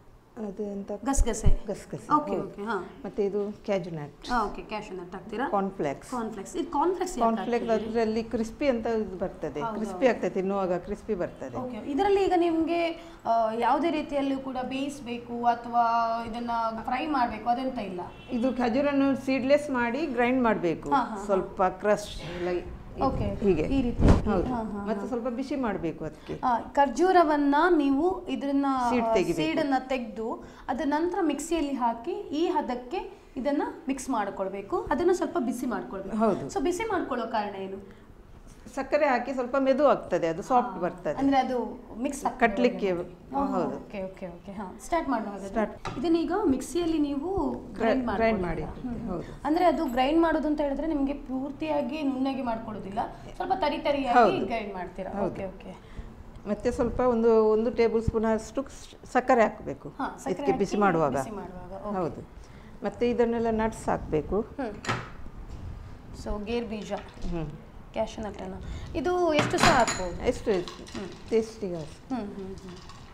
ಅದು ಎಂತ ಗಸಗಸೆ ಗಸಗಸೆ ಓಕೆ ಹೌದು. ಓಕೆ ಹಾಂ ಮತ್ತೆ ಇದು ಕ್ಯಾಜು ನಟ್ ಓಕೆ ಕ್ಯಾಶ್ ನಟ್ ಹಾಕ್ತೀರಾ ಕಾರ್ನ್ಫ್ಲೆಕ್ಸ್ ಕಾನ್ಫ್ಲೆಕ್ಸ್ ಇದು ಕಾನ್ಫ್ಲೆಕ್ಸ್ ಕಾರ್ನ್ಫ್ಲೆಕ್ಸ್ ಅದರಲ್ಲಿ ಕ್ರಿಸ್ಪಿ ಅಂತ ಇದು ಬರ್ತದೆ ಹೌದು, ಕ್ರಿಸ್ಪಿ ಆಗ್ತದೆ ತಿನ್ನುವಾಗ ಕ್ರಿಸ್ಪಿ ಬರ್ತದೆ ಓಕೆ ಇದರಲ್ಲಿ ಈಗ ನಿಮಗೆ ಯಾವುದೇ ರೀತಿಯಲ್ಲೂ ಕೂಡ ಬೇಯಿಸಬೇಕು ಅಥವಾ ಇದನ್ನ ಫ್ರೈ ಮಾಡಬೇಕು ಅದೆಂತ ಇಲ್ಲ ಇದು ಖಜೂರನ್ನು ಸೀಡ್ಲೆಸ್ ಮಾಡಿ ಗ್ರೈಂಡ್ ಮಾಡಬೇಕು ಹಾ, ಹಾ, ಹಾ. ಸ್ವಲ್ಪ ಕ್ರಶ್ ಓಕೆ ಹೀಗೆ ಈ ರೀತಿ ಹೌದು ಹಾ, ಹಾ, ಮತ್ತೆ ಸ್ವಲ್ಪ ಬಿಸಿ ಮಾಡಬೇಕು ಅದಕ್ಕೆ ಆ, ಖರ್ಜೂರವನ್ನ ನೀವು ಇದನ್ನ Seed ತೆಗಿಬೇಕು. ಸೀಡನ್ನ ತೆಗೆದು ಅದ ನಂತರ ಮಿಕ್ಸಿಯಲ್ಲಿ ಹಾಕಿ ಈ ಹದಕ್ಕೆ ಇದನ್ನ ಮಿಕ್ಸ್ ಮಾಡ್ಕೊಳ್ಬೇಕು ಅದನ್ನ ಸ್ವಲ್ಪ ಬಿಸಿ ಮಾಡ್ಕೊಳ್ಬೇಕು ಹೌದು. ಸೊ ಬಿಸಿ ಮಾಡ್ಕೊಳ್ಳೋ ಕಾರಣ ಏನು ಸಕ್ಕರೆ ಹಾಕಿ ಸ್ವಲ್ಪ ಮೆದು ಆಗ್ತದೆ ಅದು ಸಾಫ್ಟ್ ಬರ್ತದೆ ಅಂದ್ರೆ ಅದು ಮಿಕ್ಸ್ ಕಟ್ಲಿಕ್ಕೆ ಹೌದು ಓಕೆ ಓಕೆ ಓಕೆ ಹಾ ಸ್ಟಾರ್ಟ್ ಮಾಡುವ ಹಾಗಾದ್ರೆ Start. ಇದನ್ನೀಗ ಮಿಕ್ಸಿಯಲ್ಲಿ ನೀವು ಗ್ರೈಂಡ್ grind ಮಾಡಿ ಮಾಡಿ ಹೌದು. ಅಂದ್ರೆ ಅದು ಗ್ರೈಂಡ್ ಮಾಡೋದು ಅಂತ ಹೇಳಿದ್ರೆ ನಿಮಗೆ ಪೂರ್ತಿಯಾಗಿ ನುಣ್ಣಗೆ ಮಾಡ್ಕೊಳ್ಳೋದಿಲ್ಲ ಸ್ವಲ್ಪ ತರಿ ತರಿಯಾಗಿ ಹೌದು. ಗ್ರೈಂಡ್ ಮಾಡ್ತೀರಾ ಹೌದು. ಓಕೆ ಓಕೆ ಮತ್ತೆ ಸ್ವಲ್ಪ ಒಂದು ಒಂದು ಟೇಬಲ್ ಸ್ಪೂನ್ ಅಷ್ಟು ಸಕ್ಕರೆ ಹಾಕಬೇಕು ಹಾ, ಸಕ್ಕರೆ ಇದಕ್ಕೆ ಬಿಸಿ ಹಾಕಿ ಮಾಡುವಾಗ ಬಿಸಿ ಮಾಡುವಾಗ, okay. ಹೌದು ಮತ್ತೆ ಇದನ್ನೆಲ್ಲ ನಟ್ಸ್ ಹಾಕಬೇಕು ಹ್ಮ್ ಸೊ ಗೇರ್ ಬೀಜ ಹ್ಞೂ ಕ್ಯಾಶನಟ್ಟನ್ನು ಇದು ಎಷ್ಟು ಸಹ ಹಾಕ್ಬೋದು ಎಷ್ಟು ಟೇಸ್ಟಿಗೆ ಹ್ಮ್ ಹ್ಮ್ ಹ್ಮ್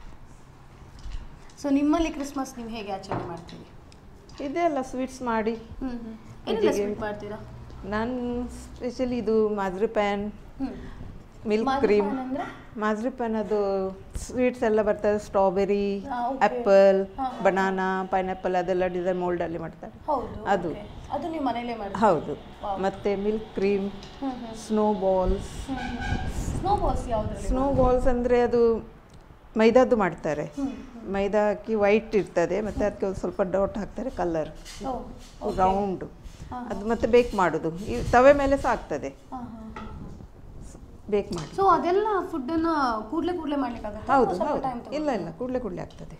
ಸೊ ನಿಮ್ಮಲ್ಲಿ ಕ್ರಿಸ್ಮಸ್ ನೀವು ಹೇಗೆ ಆಚರಣೆ ಮಾಡ್ತೀರಿ ಇದೆಲ್ಲ ಸ್ವೀಟ್ಸ್ ಮಾಡಿ ಹ್ಮ್ ಹ್ಮ್ ಏನೆಲ್ಲ ಇದಕ್ಕೆ- ಸ್ವೀಟ್ ಮಾಡ್ತೀರಾ ನಾನು ಸ್ಪೆಷಲಿ ಇದು ಮಾಜ್ರಿ ಪ್ಯಾನ್ ಹ್ಮ್ ಮಿಲ್ಕ್ ಮಾಜ್ರಿ ಕ್ರೀಮ್ ಪಾನ್ ಅಂದ್ರೆ? ಮಾಜ್ರಿ ಪ್ಯಾನ್ ಅದು ಸ್ವೀಟ್ಸ್ ಎಲ್ಲ ಬರ್ತದೆ ಸ್ಟ್ರಾಬೆರಿ ಹಾ, okay. ಆ್ಯಪಲ್ ಹಾ, ಹಾ. ಬನಾನಾ ಪೈನಾಪಲ್ ಅದೆಲ್ಲ ಡಿಸೈನ್ ಮೋಲ್ಡಲ್ಲಿ ಮಾಡ್ತಾರೆ ಹೌದು ಅದು. okay. ಅದು ನೀವು ಮನೇಲೇ ಮಾಡಿ ಹೌದು Wow. ಮತ್ತೆ ಮಿಲ್ಕ್ ಕ್ರೀಮ್ ಹ್ಮ್ ಹ್ಮ್ ಸ್ನೋ ಬಾಲ್ಸ್ ಸ್ನೋ ಬಾಲ್ಸ್ ಯಾವುದ್ರಲ್ಲಿ ಸ್ನೋ ಬಾಲ್ಸ್ ಅಂದರೆ ಅದು ಮೈದಾದ್ದು ಮಾಡ್ತಾರೆ ಹ್ಮ್ ಮೈದಾ ಹಾಕಿ ವೈಟ್ ಇರ್ತದೆ ಮತ್ತು ಅದಕ್ಕೆ ಒಂದು ಸ್ವಲ್ಪ ಡಾಟ್ ಹಾಕ್ತಾರೆ ಕಲರ್ ಓ ರೌಂಡ್ ಹಾ, ಅದು ಮತ್ತೆ ಬೇಕ್ ಮಾಡೋದು ಈ ತವೆ ಮೇಲೆ ಸಹ ಆಗ್ತದೆ ಹಾ ಹಾ ಬೇಕ್ ಮಾಡಿ ಸೊ ಅದೆಲ್ಲ ಫುಡ್ ಅನ್ನ ಕೂಡ್ಲೆ ಕೂಡ್ಲೆ ಮಾಡ್ಲಿಕ್ಕಾಗತ್ತಾ ಹೌದು ಅಥವಾ ಸ್ವಲ್ಪ ಹೌದು ಟೈಮ್ ಇಲ್ಲ ಇಲ್ಲ ಕೂಡಲೇ ಕೂಡಲೇ ಆಗ್ತದೆ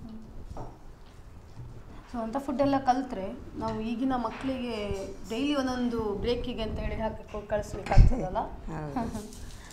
ಸೊ ಅಂಥ ಫುಡ್ ಎಲ್ಲ ಕಲ್ತ್ರೆ ನಾವು ಈಗಿನ ಮಕ್ಕಳಿಗೆ ಡೈಲಿ ಒಂದೊಂದು ಬ್ರೇಕಿಗೆ ಅಂತ ಹೇಳಿ ಹಾಕಿ ಕಳಿಸ್ಲಿಕ್ಕೆ ಆಗ್ತದಲ್ಲ ಹೌದು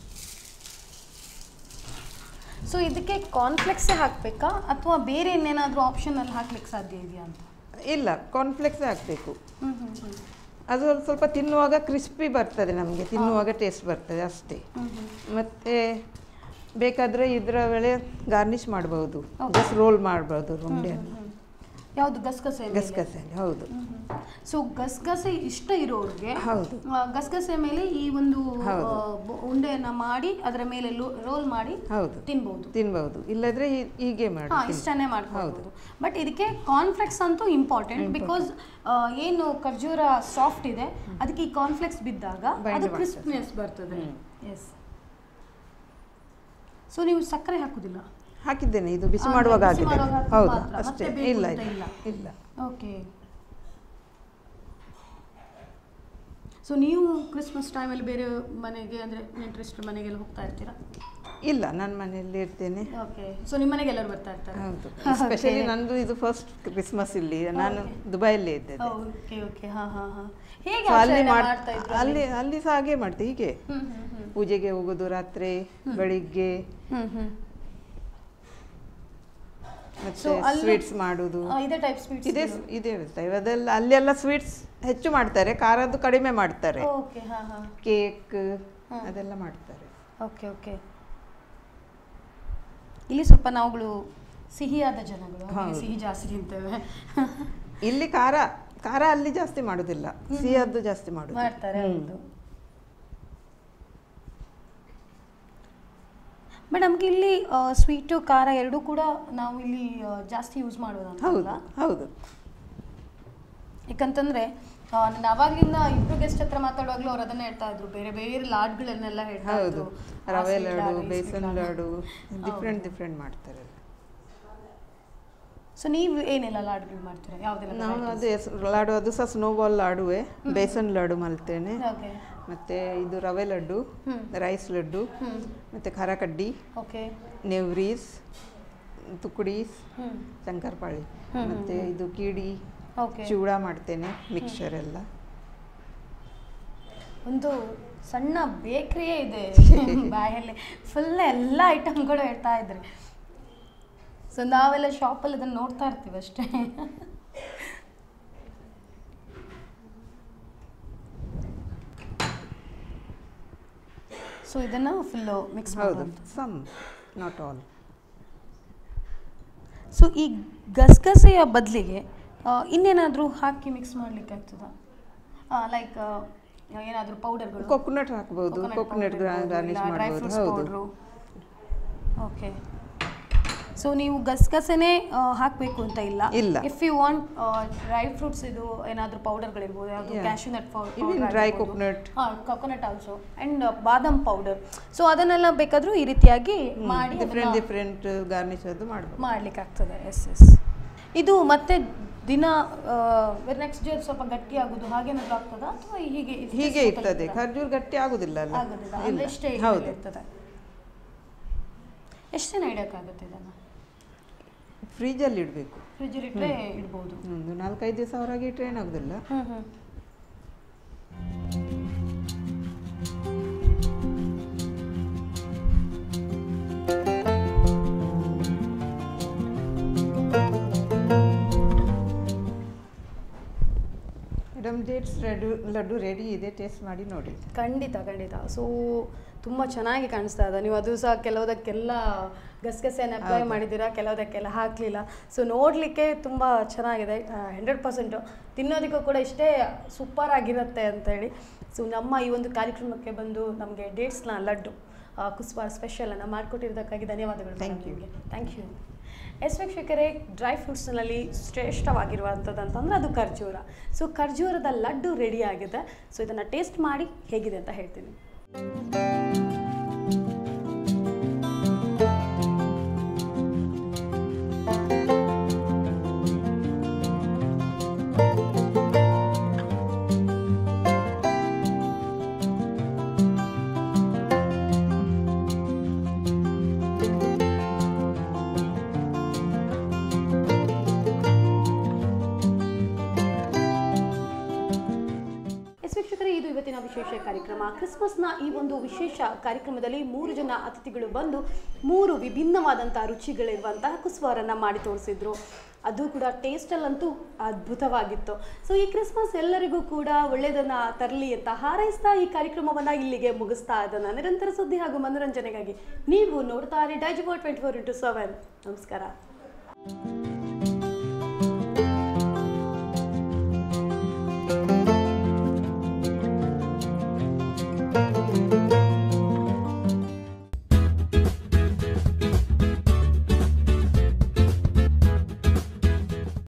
ಸೊ ಇದಕ್ಕೆ ಕಾನ್ಫ್ಲೆಕ್ಸೇ ಹಾಕಬೇಕಾ ಅಥವಾ ಬೇರೆ ಇನ್ನೇನಾದರೂ ಆಪ್ಷನಲ್ಲಿ ಹಾಕ್ಲಿಕ್ಕೆ ಸಾಧ್ಯ ಇದೆಯಾ ಅಂತ ಇಲ್ಲ ಕಾನ್ಫ್ಲೆಕ್ಸ್ ಹಾಕಬೇಕು ಹ್ಮ್ ಹ್ಮ್ ಹ್ಮ್ ಅದು ಒಂದು ಸ್ವಲ್ಪ ತಿನ್ನುವಾಗ ಕ್ರಿಸ್ಪಿ ಬರ್ತದೆ ನಮಗೆ ತಿನ್ನುವಾಗ ಟೇಸ್ಟ್ ಬರ್ತದೆ ಅಷ್ಟೇ ಹ್ಮ್ ಹ್ಮ್ ಮತ್ತೆ ಬೇಕಾದರೆ ಇದರ ವೇಳೆ ಗಾರ್ನಿಷ್ ಮಾಡ್ಬೋದು Okay. ಜಸ್ಟ್ ರೋಲ್ ಮಾಡ್ಬೋದು ಉಂಡೆಯನ್ನು ಯಾವುದು ಗಸಗಸೆ ಗಸಗಸೆಯಲ್ಲಿ ಹೌದು ಸೊ ಗಸಗಸೆ ಇಷ್ಟ ಇರೋರಿಗೆ ಹೌದು. ಆ, ಗಸಗಸೆ ಮೇಲೆ ಈ ಒಂದು ಹೌದು. ಆ, ಬ- ಉಂಡೆಯನ್ನ ಮಾಡಿ ಅದರ ಮೇಲೆ ರೋಲ್ ಮಾಡಿ ಹೌದು ತಿನ್ಬಹುದು ತಿನ್ಬಹುದು ಇಲ್ಲದ್ರೆ ಹೀ- ಹೀಗೆ ಮಾಡಿ ಹಾ ತಿನ್ನಿ. ಇಷ್ಟನೇ ಮಾಡ್ಕೊಳ್ಬೋದು ಬಟ್ ಇದಕ್ಕೆ ಕಾನ್ಫ್ಲೆಕ್ಸ್ ಅಂತೂ ಇಂಪಾರ್ಟೆಂಟ್ ಬಿಕಾಸ್ ಏನು ಖರ್ಜೂರ ಸಾಫ್ಟ್ ಇದೆ ಅದಕ್ಕೆ ಈ ಕಾನ್ಫ್ಲೆಕ್ಸ್ ಬಿದ್ದಾಗ Bind ಅದು ಮಾಡ್ತದೆ. ಕ್ರಿಸ್ಪ್ನೆಸ್ ಬರ್ತದೆ ಎಸ್ ಸೊ ನೀವು ಸಕ್ಕರೆ ಹಾಕುದಿಲ್ಲ ಹಾಕಿದ್ದೇನೆ ಇದು ಬಿಸಿ ಆ, ಮಾಡುವಾಗ ಬಿಸಿ ಹಾಕಿದ್ದೇನೆ ಮಾಡುವಾಗ ಹಾಕಿ ಹೌದು ಮಾತ್ರ, ಅಷ್ಟೇ ಮತ್ತೆ ಬೇಕು ಇಲ್ಲ ಅಂತ ಇಲ್ಲ ಇಲ್ಲ. ಇಲ್ಲ ಓಕೆ ಸೊ ನೀವು ಕ್ರಿಸ್ಮಸ್ ಟೈಮಲ್ಲಿ ಬೇರೆ ಮನೆಗೆ ಅಂದರೆ ನೆಂಟರಿಸ್ಟ್ರ ಮನೆಗೆಲ್ಲ ಹೋಗ್ತಾ ಇರ್ತೀರಾ ಇಲ್ಲ ನನ್ನ ಮನೆಯಲ್ಲಿ ಇರ್ತೇನೆ ಓಕೆ ಸೊ ನಿಮ್ಮ ಮನೆಗೆ ಎಲ್ಲರೂ ಬರ್ತಾ ಇರ್ತಾರೆ ಹೌದು ಎಸ್ಪೆಷಲಿ ನಂದು ಇದು ಫಸ್ಟ್ ಕ್ರಿಸ್ಮಸ್ ಇಲ್ಲಿ ನಾನು ದುಬೈಯಲ್ಲೇ ಇದ್ದೆ ಓಕೆ ಓಕೆ ಹಾ ಹಾ ಹಾ ಹೇಗೆ So ಅಲ್ಲಿ ಆಚರಣೆ ಮಾಡ್- ಮಾಡ್ತಾ ಇದ್ರು ಅಲ್ಲಿ ಅಲ್ಲಿ ಸಹ ಹಾಗೆ ಮಾಡ್ತೆ ಹೀಗೆ ಹ್ಮ್ ಹ್ಮ್ ಹ್ಮ್ ಪೂಜೆಗೆ ಹೋಗೋದು ರಾತ್ರಿ ಬೆಳಿಗ್ಗೆ ಹ್ಮ್ ಹ್ಮ್ ಮತ್ತೆ So ಅಲ್ಲಿ- ಸ್ವೀಟ್ಸ್ ಮಾಡುದು ಆ, ಇದೇ ಟೈಪ್ ಸ್ವೀಟ್ಸ್ ಇದೇ ಇದೇ ಇರ್ತವೆ ಅದೆಲ್ಲ ಅಲ್ಲೆಲ್ಲ ಸ್ವೀಟ್ಸ್ ಹೆಚ್ಚು ಮಾಡ್ತಾರೆ ಖಾರದ್ದು ಕಡಿಮೆ ಮಾಡ್ತಾರೆ ಓಕೆ ಹಾ ಹಾ ಕೇಕ್ ಅದೆಲ್ಲ ಮಾಡ್ತಾರೆ ಓಕೆ ಓಕೆ ಇಲ್ಲಿ ಸ್ವಲ್ಪ ನಾವುಗಳು ಸಿಹಿಯಾದ ಜನಗಳು ಹಾಗಾಗಿ ಹೌದು. ಸಿಹಿ ಜಾಸ್ತಿ ತಿಂತೇವೆ ಇಲ್ಲಿ ಖಾರ ಖಾರ ಅಲ್ಲಿ ಜಾಸ್ತಿ ಮಾಡುದಿಲ್ಲ ಸಿಹಿಯದ್ದು ಜಾಸ್ತಿ ಮಾಡುದು ಮಾಡ್ತಾರೆ ಹ್ಮ್. ಹೌದು ಬಟ್ ನಮ್ಗೆ ಇಲ್ಲಿ ಸ್ವೀಟು ಖಾರ ಎರಡೂ ಕೂಡ ನಾವು ಇಲ್ಲಿ ಆ, ಜಾಸ್ತಿ ಯೂಸ್ ಹೌದು ಮಾಡೋದಂತಲ್ಲ ಹೌದು ಯಾಕಂತಂದ್ರೆ ಆ, ನಾನು ಅವಾಗ್ಲಿಂದ ಇಬ್ರು ಗೆಸ್ಟ್ ಹತ್ರ ಮಾತಾಡುವಾಗ್ಲೂ ಅವ್ರು ಅದನ್ನ ಹೇಳ್ತಾ ಇದ್ರು ಬೇರೆ ಬೇರೆ ಲಾಡ್ಗಳನ್ನೆಲ್ಲ ಹೇಳ್ತಾ ಹೌದು ಇದ್ರು ಆ ರವೆ sweet ಲಾಡು ಲಾಡು, ಈ ಬೇಸನ್ sweet ಲಾಡು ಹೌದು. ಡಿಫ್ರೆಂಟ್ ಡಿಫ್ರೆಂಟ್ ಮಾಡ್ತಾರೆ ಸೊ ನೀವು ಏನೆಲ್ಲ ಲಾಡುಗಳು ಮಾಡ್ತೀರಾ ಯಾವ್ದೆಲ್ಲ ನಾವು ಅದೇ ಸ್- ಲಾಡು ಅದು ಸಹ ಸ್ನೋಬಾಲ್ ಲಾಡುವೆ ಬೇಸನ್ ಲಾಡು ಮಲ್ತೇನೆ ಓಕೆ ಮತ್ತೆ ಇದು ರವೆ ಲಡ್ಡು ಹ್ಮ್. ರೈಸ್ ಲಡ್ಡು ಹ್ಮ್ ಮತ್ತೆ ಖಾರ ಕಡ್ಡಿ ಓಕೆ ನೆವ್ರೀಸ್ ತುಕುಡೀಸ್ ಹ್ಮ್ ಶಂಕರಪಾಳಿ ಹ್ಮ್, ಮತ್ತೆ ಇದು ಕೀಡಿ ಓಕೆ ಚೂಡ ಮಾಡ್ತೇನೆ ಮಿಕ್ಸರ್ ಎಲ್ಲ ಒಂದು ಸಣ್ಣ ಬೇಕ್ರಿಯೇ ಇದೆ ಬಾಯಲ್ಲಿ ಫುಲ್ ಎಲ್ಲ ಐಟಮ್ಗಳು ಹೇಳ್ತಾ ಇದ್ರಿ ಸೊ ನಾವೆಲ್ಲ ಶಾಪಲ್ಲಿ ಅದನ್ನು ನೋಡ್ತಾ ಇರ್ತೀವಿ ಅಷ್ಟೇ ಸೊ ಇದನ್ನು ಫುಲ್ಲು ಮಿಕ್ಸ್ ಹೌದು ಮಾಡೋದು ಸಮ್ ನಾಟ್ ಆಲ್ ಸೊ ಈ ಗಸಗಸೆಯ ಬದಲಿಗೆ ಇನ್ನೇನಾದರೂ ಹಾಕಿ ಮಿಕ್ಸ್ ಮಾಡ್ಲಿಕ್ಕೆ ಆಗ್ತದಾ ಲೈಕ್ ಏನಾದರೂ ಪೌಡರ್ಗಳು ಕೊಕೊನಟ್ ಹಾಕ್ಬೋದು ಕೊಕೊನಟ್ ಗಾರ್ನಿಶ್ ಡ್ರೈ ಮಾಡ್ಬೋದು ಫ್ರೂಟ್ಸ್ ಹೌದು ಪೌಡ್ರು ಓಕೆ ಸೊ ನೀವು ಗಸಗಸೆನೇ ಹಾಕಬೇಕು ಅಂತ ಇಲ್ಲ ಇಲ್ಲ. If you want dry fruits ಇದು ಏನಾದರೂ ಪೌಡರ್ಗಳಿರ್ಬೋದು ಯಾವುದು Yeah. Cashew nut Even dry coconut. ಹಾಂ ಕೊಕೊನಟ್ ಆಲ್ಸೋ ಆ್ಯಂಡ್ ಬಾದಾಮ್ ಪೌಡರ್ ಸೊ ಅದನ್ನೆಲ್ಲ ಬೇಕಾದರೂ ಈ ರೀತಿಯಾಗಿ ಮಾಡಿ ಡಿಫ್ರೆಂಟ್ ಡಿಫ್ರೆಂಟ್ ಗಾರ್ನಿಶ್ ಅದು ಮಾಡ್ಬೋದು ಮಾಡ್ಲಿಕ್ಕೆ ಆಗ್ತದೆ ಎಸ್ ಎಸ್ ಇದು ಮತ್ತೆ ದಿನ ನೆಕ್ಸ್ಟ್ ಡೇ ಸ್ವಲ್ಪ ಗಟ್ಟಿ ಆಗೋದು ಹಾಗೇನಾದ್ರು ಆಗ್ತದಾ ಅಥವಾ ಹೀಗೆ ಇಷ್ಟೇ ಹೀಗೆ smooth ಇರ್ತದೆ ಆಗಿರ್ತದಾ? ಖರ್ಜೂರ್ ಗಟ್ಟಿ ಆಗುದಿಲ್ಲ ಅಲ್ಲ ಆಗೋದಿಲ್ಲ ಅಂದ್ರೆ ಇಲ್ಲ. ಎಷ್ಟೇ ಹೌದು ಇರ್ತದೆ ಎಷ್ಟು ದಿನ ಇಡೋಕ್ಕಾಗುತ್ತೆ ಇದನ್ನು ಫ್ರಿಜಲ್ಲಿ ಇಡಬೇಕು ಫ್ರಿಜ್ಜಲ್ಲಿ ಇಟ್ಟರೆ ಇಡ್ಬೋದು ಒಂದು ನಾಲ್ಕೈದು ದಿವಸ ಹೊರಗೆ ಇಟ್ಟರೆ ಏನಾಗುದಿಲ್ಲ ಹ್ಮ್ ಹ್ಮ್ madam dates laddu laddu ready ಇದೆ ಟೇಸ್ಟ್ ಮಾಡಿ ನೋಡಿ ಖಂಡಿತ ಖಂಡಿತ ಸೊ ತುಂಬ ಚೆನ್ನಾಗಿ ಕಾಣಿಸ್ತಾ ಇದೆ ನೀವು ಅದು ಸಹ ಕೆಲವುದಕ್ಕೆಲ್ಲ ಗಸಗಸೆಯನ್ನು ಅಪ್ಲೈ ಮಾಡಿದ್ದೀರಾ ಕೆಲವುದಕ್ಕೆಲ್ಲ ಹಾಕಲಿಲ್ಲ ಸೊ ನೋಡಲಿಕ್ಕೆ ತುಂಬ ಚೆನ್ನಾಗಿದೆ ಹಂಡ್ರೆಡ್ ಪರ್ಸೆಂಟು ತಿನ್ನೋದಕ್ಕೂ ಕೂಡ ಇಷ್ಟೇ ಸೂಪರ್ ಆಗಿರುತ್ತೆ ಅಂತೇಳಿ ಸೊ ನಮ್ಮ ಈ ಒಂದು ಕಾರ್ಯಕ್ರಮಕ್ಕೆ ಬಂದು ನಮಗೆ ಡೇಟ್ಸ್ನ ಲಡ್ಡು ಆ, ಕುಸ್ವಾರ್ ಸ್ಪೆಷಲನ್ನು ಮಾಡಿಕೊಟ್ಟಿರೋದಕ್ಕಾಗಿ ಧನ್ಯವಾದಗಳು Thank you. Thank you yes ವೀಕ್ಷಕರೇ ಡ್ರೈ ಫ್ರೂಟ್ಸ್ನಲ್ಲಿ ಶ್ರೇಷ್ಠವಾಗಿರುವಂಥದ್ದು ಅಂತಂದರೆ ಅದು ಖರ್ಜೂರ ಸೊ ಖರ್ಜೂರದ ಲಡ್ಡು ರೆಡಿ ಆಗಿದೆ ಸೊ ಇದನ್ನು ಟೇಸ್ಟ್ ಮಾಡಿ ಹೇಗಿದೆ ಅಂತ ಹೇಳ್ತೀನಿ ಎಸ್ ವೀಕ್ಷಕರೇ ಇದು ಇವತ್ತಿನ ವಿಶೇಷ ಕಾರ್ಯಕ್ರಮ ಕ್ರಿಸ್ಮಸ್ನ ಈ ಒಂದು ವಿಶೇಷ ಕಾರ್ಯಕ್ರಮದಲ್ಲಿ ಮೂರು ಜನ ಅತಿಥಿಗಳು ಬಂದು ಮೂರು ವಿಭಿನ್ನವಾದಂತಹ ರುಚಿಗಳಿರುವಂತಹ ಕುಸ್ವಾರನ್ನ ಮಾಡಿ ತೋರಿಸಿದ್ರು ಅದು ಕೂಡ ಟೇಸ್ಟಲ್ಲಂತೂ ಅದ್ಭುತವಾಗಿತ್ತು ಸೊ ಈ ಕ್ರಿಸ್ಮಸ್ ಎಲ್ಲರಿಗೂ ಕೂಡ ಒಳ್ಳೆಯದನ್ನ ತರಲಿ ಅಂತ ಹಾರೈಸ್ತಾ ಈ ಕಾರ್ಯಕ್ರಮವನ್ನ ಇಲ್ಲಿಗೆ ಮುಗಿಸ್ತಾ ಇದ್ದಾನೆ ನಿರಂತರ ಸುದ್ದಿ ಹಾಗೂ ಮನೋರಂಜನೆಗಾಗಿ ನೀವು ನೋಡ್ತಾ ಇರಿ Daijiworld twenty four into seven ನಮಸ್ಕಾರ